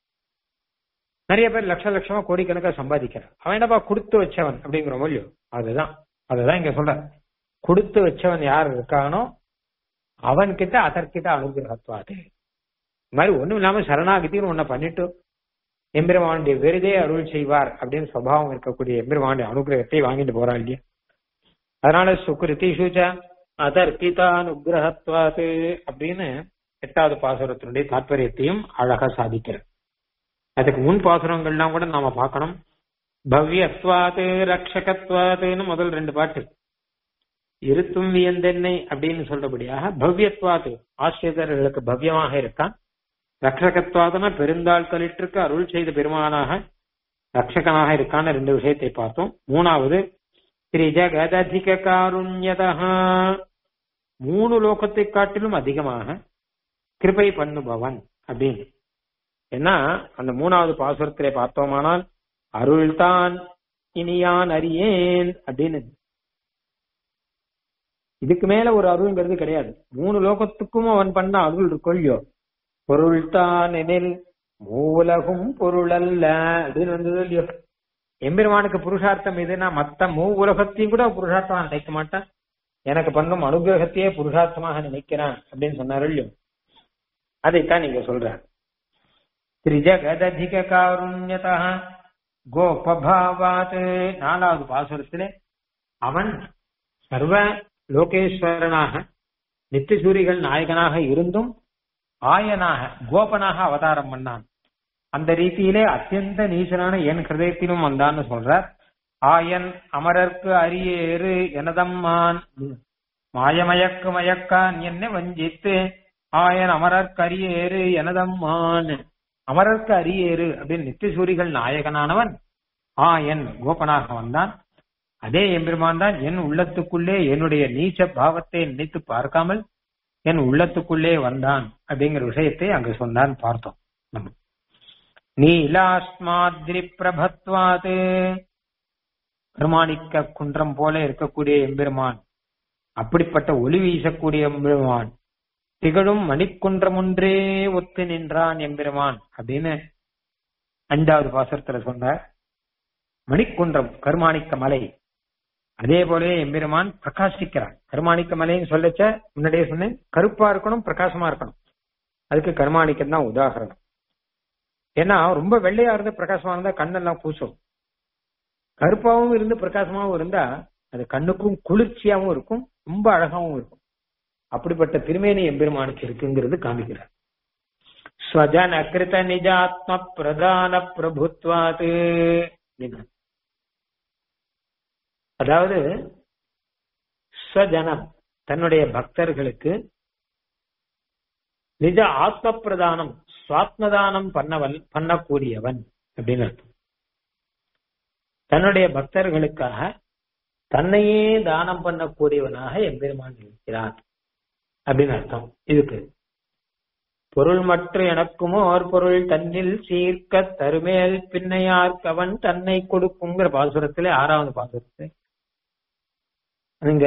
[SPEAKER 1] நிறைய பேர் லட்ச லட்சமா கோடிக்கணக்கா சம்பாதிக்கிறான் அவன் என்னப்பா கொடுத்து வச்சவன் அப்படிங்கிற மொழியோ அதுதான் அதுதான் இங்க சொல்ற கொடுத்து வச்சவன் யார் இருக்கானோ அவன் கிட்ட அதற்கிட்ட அனுகிரகத்வாது இந்த மாதிரி ஒண்ணும் இல்லாம சரணாகதின்னு ஒன்ன பண்ணிட்டு எம்பெருமானுடைய விருதே அருள் செய்வார் அப்படின்னு சுவாவம் இருக்கக்கூடிய எம்பெருமானுடைய அனுகிரகத்தை வாங்கிட்டு போறான் இல்லையா அதனால சுக்ருதி சுச்ச அதர்கிதா அனுகிரகத்வாது அப்படின்னு எட்டாவது பாசுரத்தினுடைய தாற்பயத்தையும் அழகா சாதிக்கிறார் அதுக்கு முன் பாசுரங்கள்லாம் கூட நாம பார்க்கணும் பவ்யத்வாது ரக்ஷகத்வாதுன்னு முதல் ரெண்டு பாட்டு இருத்தும் வியந்தென்னை அப்படின்னு சொல்றபடியாக பவ்யத்வாது ஆசிரியர்களுக்கு பவ்யமாக இருக்கான் ரக்ஷகத்வாதன பெருந்தாள் கலிற்றுக்கு அருள் செய்த பெருமானாக ரக்ஷகனாக இருக்கான ரெண்டு விஷயத்தை பார்த்தோம் மூணாவது திரிஜகததிக காருண்யதா மூணு லோகத்தை காட்டிலும் அதிகமாக கிருபை பண்ணுபவன் அப்படின்னு ஏன்னா அந்த மூணாவது பாசுரத்திலே பார்த்தோமானால் அருள்தான் இனியான் அறியேன் அப்படின்னு இதுக்கு மேல ஒரு அருள்ங்கிறது கிடையாது மூணு லோகத்துக்கும் அவன் பண்ண அருள் இருக்கொள்ளியோ பொருள்தான் எனில் மூவுலகும் பொருளல்ல அப்படின்னு வந்தது இல்லையோ எம்பெருமானுக்கு புருஷார்த்தம் எதுனா மத்த மூ உலகத்தையும் கூட புருஷார்த்தமா நினைக்க மாட்டான் எனக்கு பங்கும் அனுகிரகத்தையே புருஷார்த்தமாக நினைக்கிறான் அப்படின்னு சொன்னாரு இல்லையோ அதைத்தான் நீங்க சொல்ற திரிஜகததிக காருண்யதா கோபபாவாத் நாலாவது பாசுரத்திலே அவன் சர்வ லோகேஸ்வரனாக நித்திசூரிகள் நாயகனாக இருந்தும் ஆயனாக கோபனாக அவதாரம் பண்ணான் அந்த ரீதியிலே அத்தியந்த நீசனான என் ஹிருதயத்திலும் வந்தான்னு சொல்றார் ஆயன் அமரர்க்கு அரியேறு எனதம்மான் மாயமயக்கு மயக்கான் என்ன வஞ்சித்து ஆயன் அமரர்க்கு அரியேறு எனதம்மான் அமரர்க்கு அரியேறு அப்படின்னு நித்திசூரிகள் நாயகனானவன் ஆயன் கோபனாக வந்தான் அதே எம்பெருமான் தான் என் உள்ளத்துக்குள்ளே என்னுடைய நீச்ச பாவத்தை நினைத்து பார்க்காமல் என் உள்ளத்துக்குள்ளே வந்தான் அப்படிங்கிற விஷயத்தை அங்கு சொன்னான் பார்த்தோம் நம்ம நீலாஸ்மாத்ரி பிரபத்வாது பெருமாணிக்க குன்றம் போல இருக்கக்கூடிய எம்பெருமான் அப்படிப்பட்ட ஒளி வீசக்கூடிய எம்பெருமான் திகழும் மணிக்குன்றம் ஒன்றே ஒத்து நின்றான் எம்பெருமான் அப்படின்னு அஞ்சாவது பாசத்துல சொன்னார் மணிக்குன்றம் கருமாணிக்க மலை அதே போலவே எம்பெருமான் பிரகாசிக்கிறான் கருமாணிக்க மலைன்னு சொல்லச்ச முன்னாடியே சொன்னேன் கருப்பா இருக்கணும் பிரகாசமா இருக்கணும் அதுக்கு கருமாணிக்கம் தான் உதாகரணம் ஏன்னா ரொம்ப வெள்ளையா இருந்து பிரகாசமா இருந்தா கண்ணெல்லாம் பூசும் கருப்பாவும் இருந்து பிரகாசமாவும் இருந்தா அது கண்ணுக்கும் குளிர்ச்சியாவும் இருக்கும் ரொம்ப அழகாவும் இருக்கும் அப்படிப்பட்ட திருமேனி எம்பெருமானுக்கு இருக்குங்கிறது காமிக்கிறார் ஸ்வஜன கிருத நிஜாத்ம பிரதான பிரபுத்வாது அதாவது ஸ்வஜனம் தன்னுடைய பக்தர்களுக்கு நிஜ ஆத்ம பிரதானம் சுவாத்மதானம் பண்ணவன் பண்ணக்கூடியவன் அப்படின்னு அர்த்தம் தன்னுடைய பக்தர்களுக்காக தன்னையே தானம் பண்ணக்கூடியவனாக எம்பெருமான் இருக்கிறான் அப்படின்னு அர்த்தம் இதுக்கு பொருள் மற்ற எனக்குமோ ஒரு பொருள் தன்னில் சீர்க்க தருமேல் பின்னையார்க்கவன் தன்னை கொடுக்குங்கிற பாசுரத்திலே ஆறாவது பாசுரத்தை நீங்க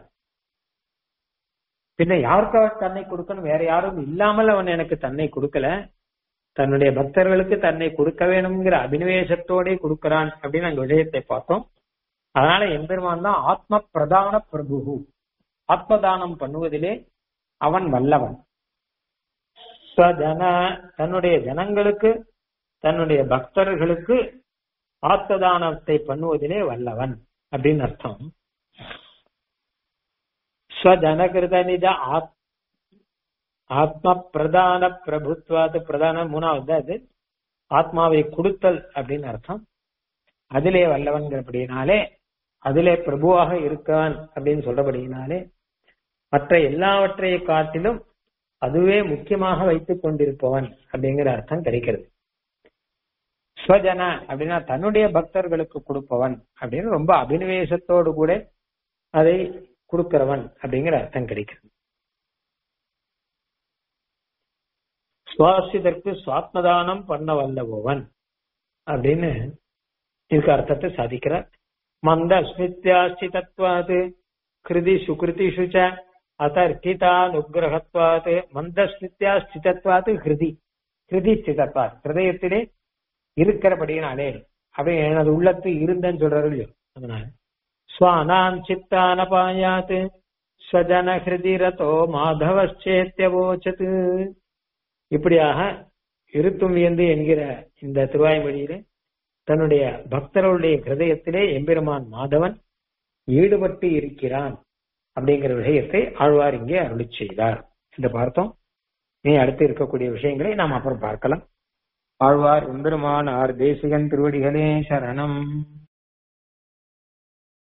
[SPEAKER 1] பின்ன யாருக்கு அவன் தன்னை கொடுக்கணும் வேற யாரும் இல்லாமல் அவன் எனக்கு தன்னை கொடுக்கல தன்னுடைய பக்தர்களுக்கு தன்னை கொடுக்க வேணுங்கிற அபினிவேசத்தோட கொடுக்கிறான் அப்படின்னு அங்க விஷயத்தை பார்த்தோம் அதனால எம்பெருமான் தான் ஆத்ம பிரதான பிரபு ஆத்மதானம் பண்ணுவதிலே அவன் வல்லவன் ஸ்வஜன தன்னுடைய ஜனங்களுக்கு தன்னுடைய பக்தர்களுக்கு ஆத்மதானத்தை பண்ணுவதிலே வல்லவன் அப்படின்னு அர்த்தம் ஸ்வஜனகிருத நிஜ ஆத் ஆத்ம பிரதான பிரபுத்வாது பிரதான மூணாவது அது ஆத்மாவை கொடுத்தல் அப்படின்னு அர்த்தம் அதிலே வல்லவன்கிறபடினாலே அதிலே பிரபுவாக இருக்கான் அப்படின்னு சொல்றபடியினாலே மற்ற எல்லாவற்றையை காட்டிலும் அதுவே முக்கியமாக வைத்துக் கொண்டிருப்பவன் அப்படிங்கிற அர்த்தம் கிடைக்கிறது ஸ்வஜன அப்படின்னா தன்னுடைய பக்தர்களுக்கு கொடுப்பவன் அப்படின்னு ரொம்ப அபினிவேசத்தோடு கூட அதை கொடுக்கிறவன் அப்படிங்கிற அர்த்தம் கிடைக்கிறது சுவாசிதற்கு சுவாத்மதானம் பண்ண வல்லபவன் அப்படின்னு இதுக்கு அர்த்தத்தை சாதிக்கிறார் மந்த ஸ்மித்யாஸ்தி தத்வாது கிருதி சுகிருதிஷு ச அதர்க்கிதானுகிரகத்வாது மந்த ஸ்மித்யா ஸ்திதத்வாது ஹிருதி ஹிருதி ஸ்திதத்வாத் ஹிருதயத்திலே இருக்கிறபடியினாலே அப்படி எனது உள்ளத்து இருந்தன்னு சொல்றாரு இல்லையோ அதனால ஸ்வானாம் சித்தானபாயாத் ஸ்வஜன ஹிருதி ரதோ மாதவச்சேத்தியவோச்சது இப்படியாக இருத்தும் வியந்து என்கிற இந்த திருவாய்மொழியிலே தன்னுடைய பக்தர்களுடைய ஹிருதயத்திலே எம்பெருமான் மாதவன் ஈடுபட்டு இருக்கிறான் அப்படிங்கிற விஷயத்தை ஆழ்வார் இங்கே அருளி செய்தார் என்று பார்த்தோம் இனி அடுத்து இருக்கக்கூடிய விஷயங்களை நாம் அப்புறம் பார்க்கலாம் ஆழ்வார் எம்பெருமான் ஆர் தேசிகன் திருவடிகளே சரணம்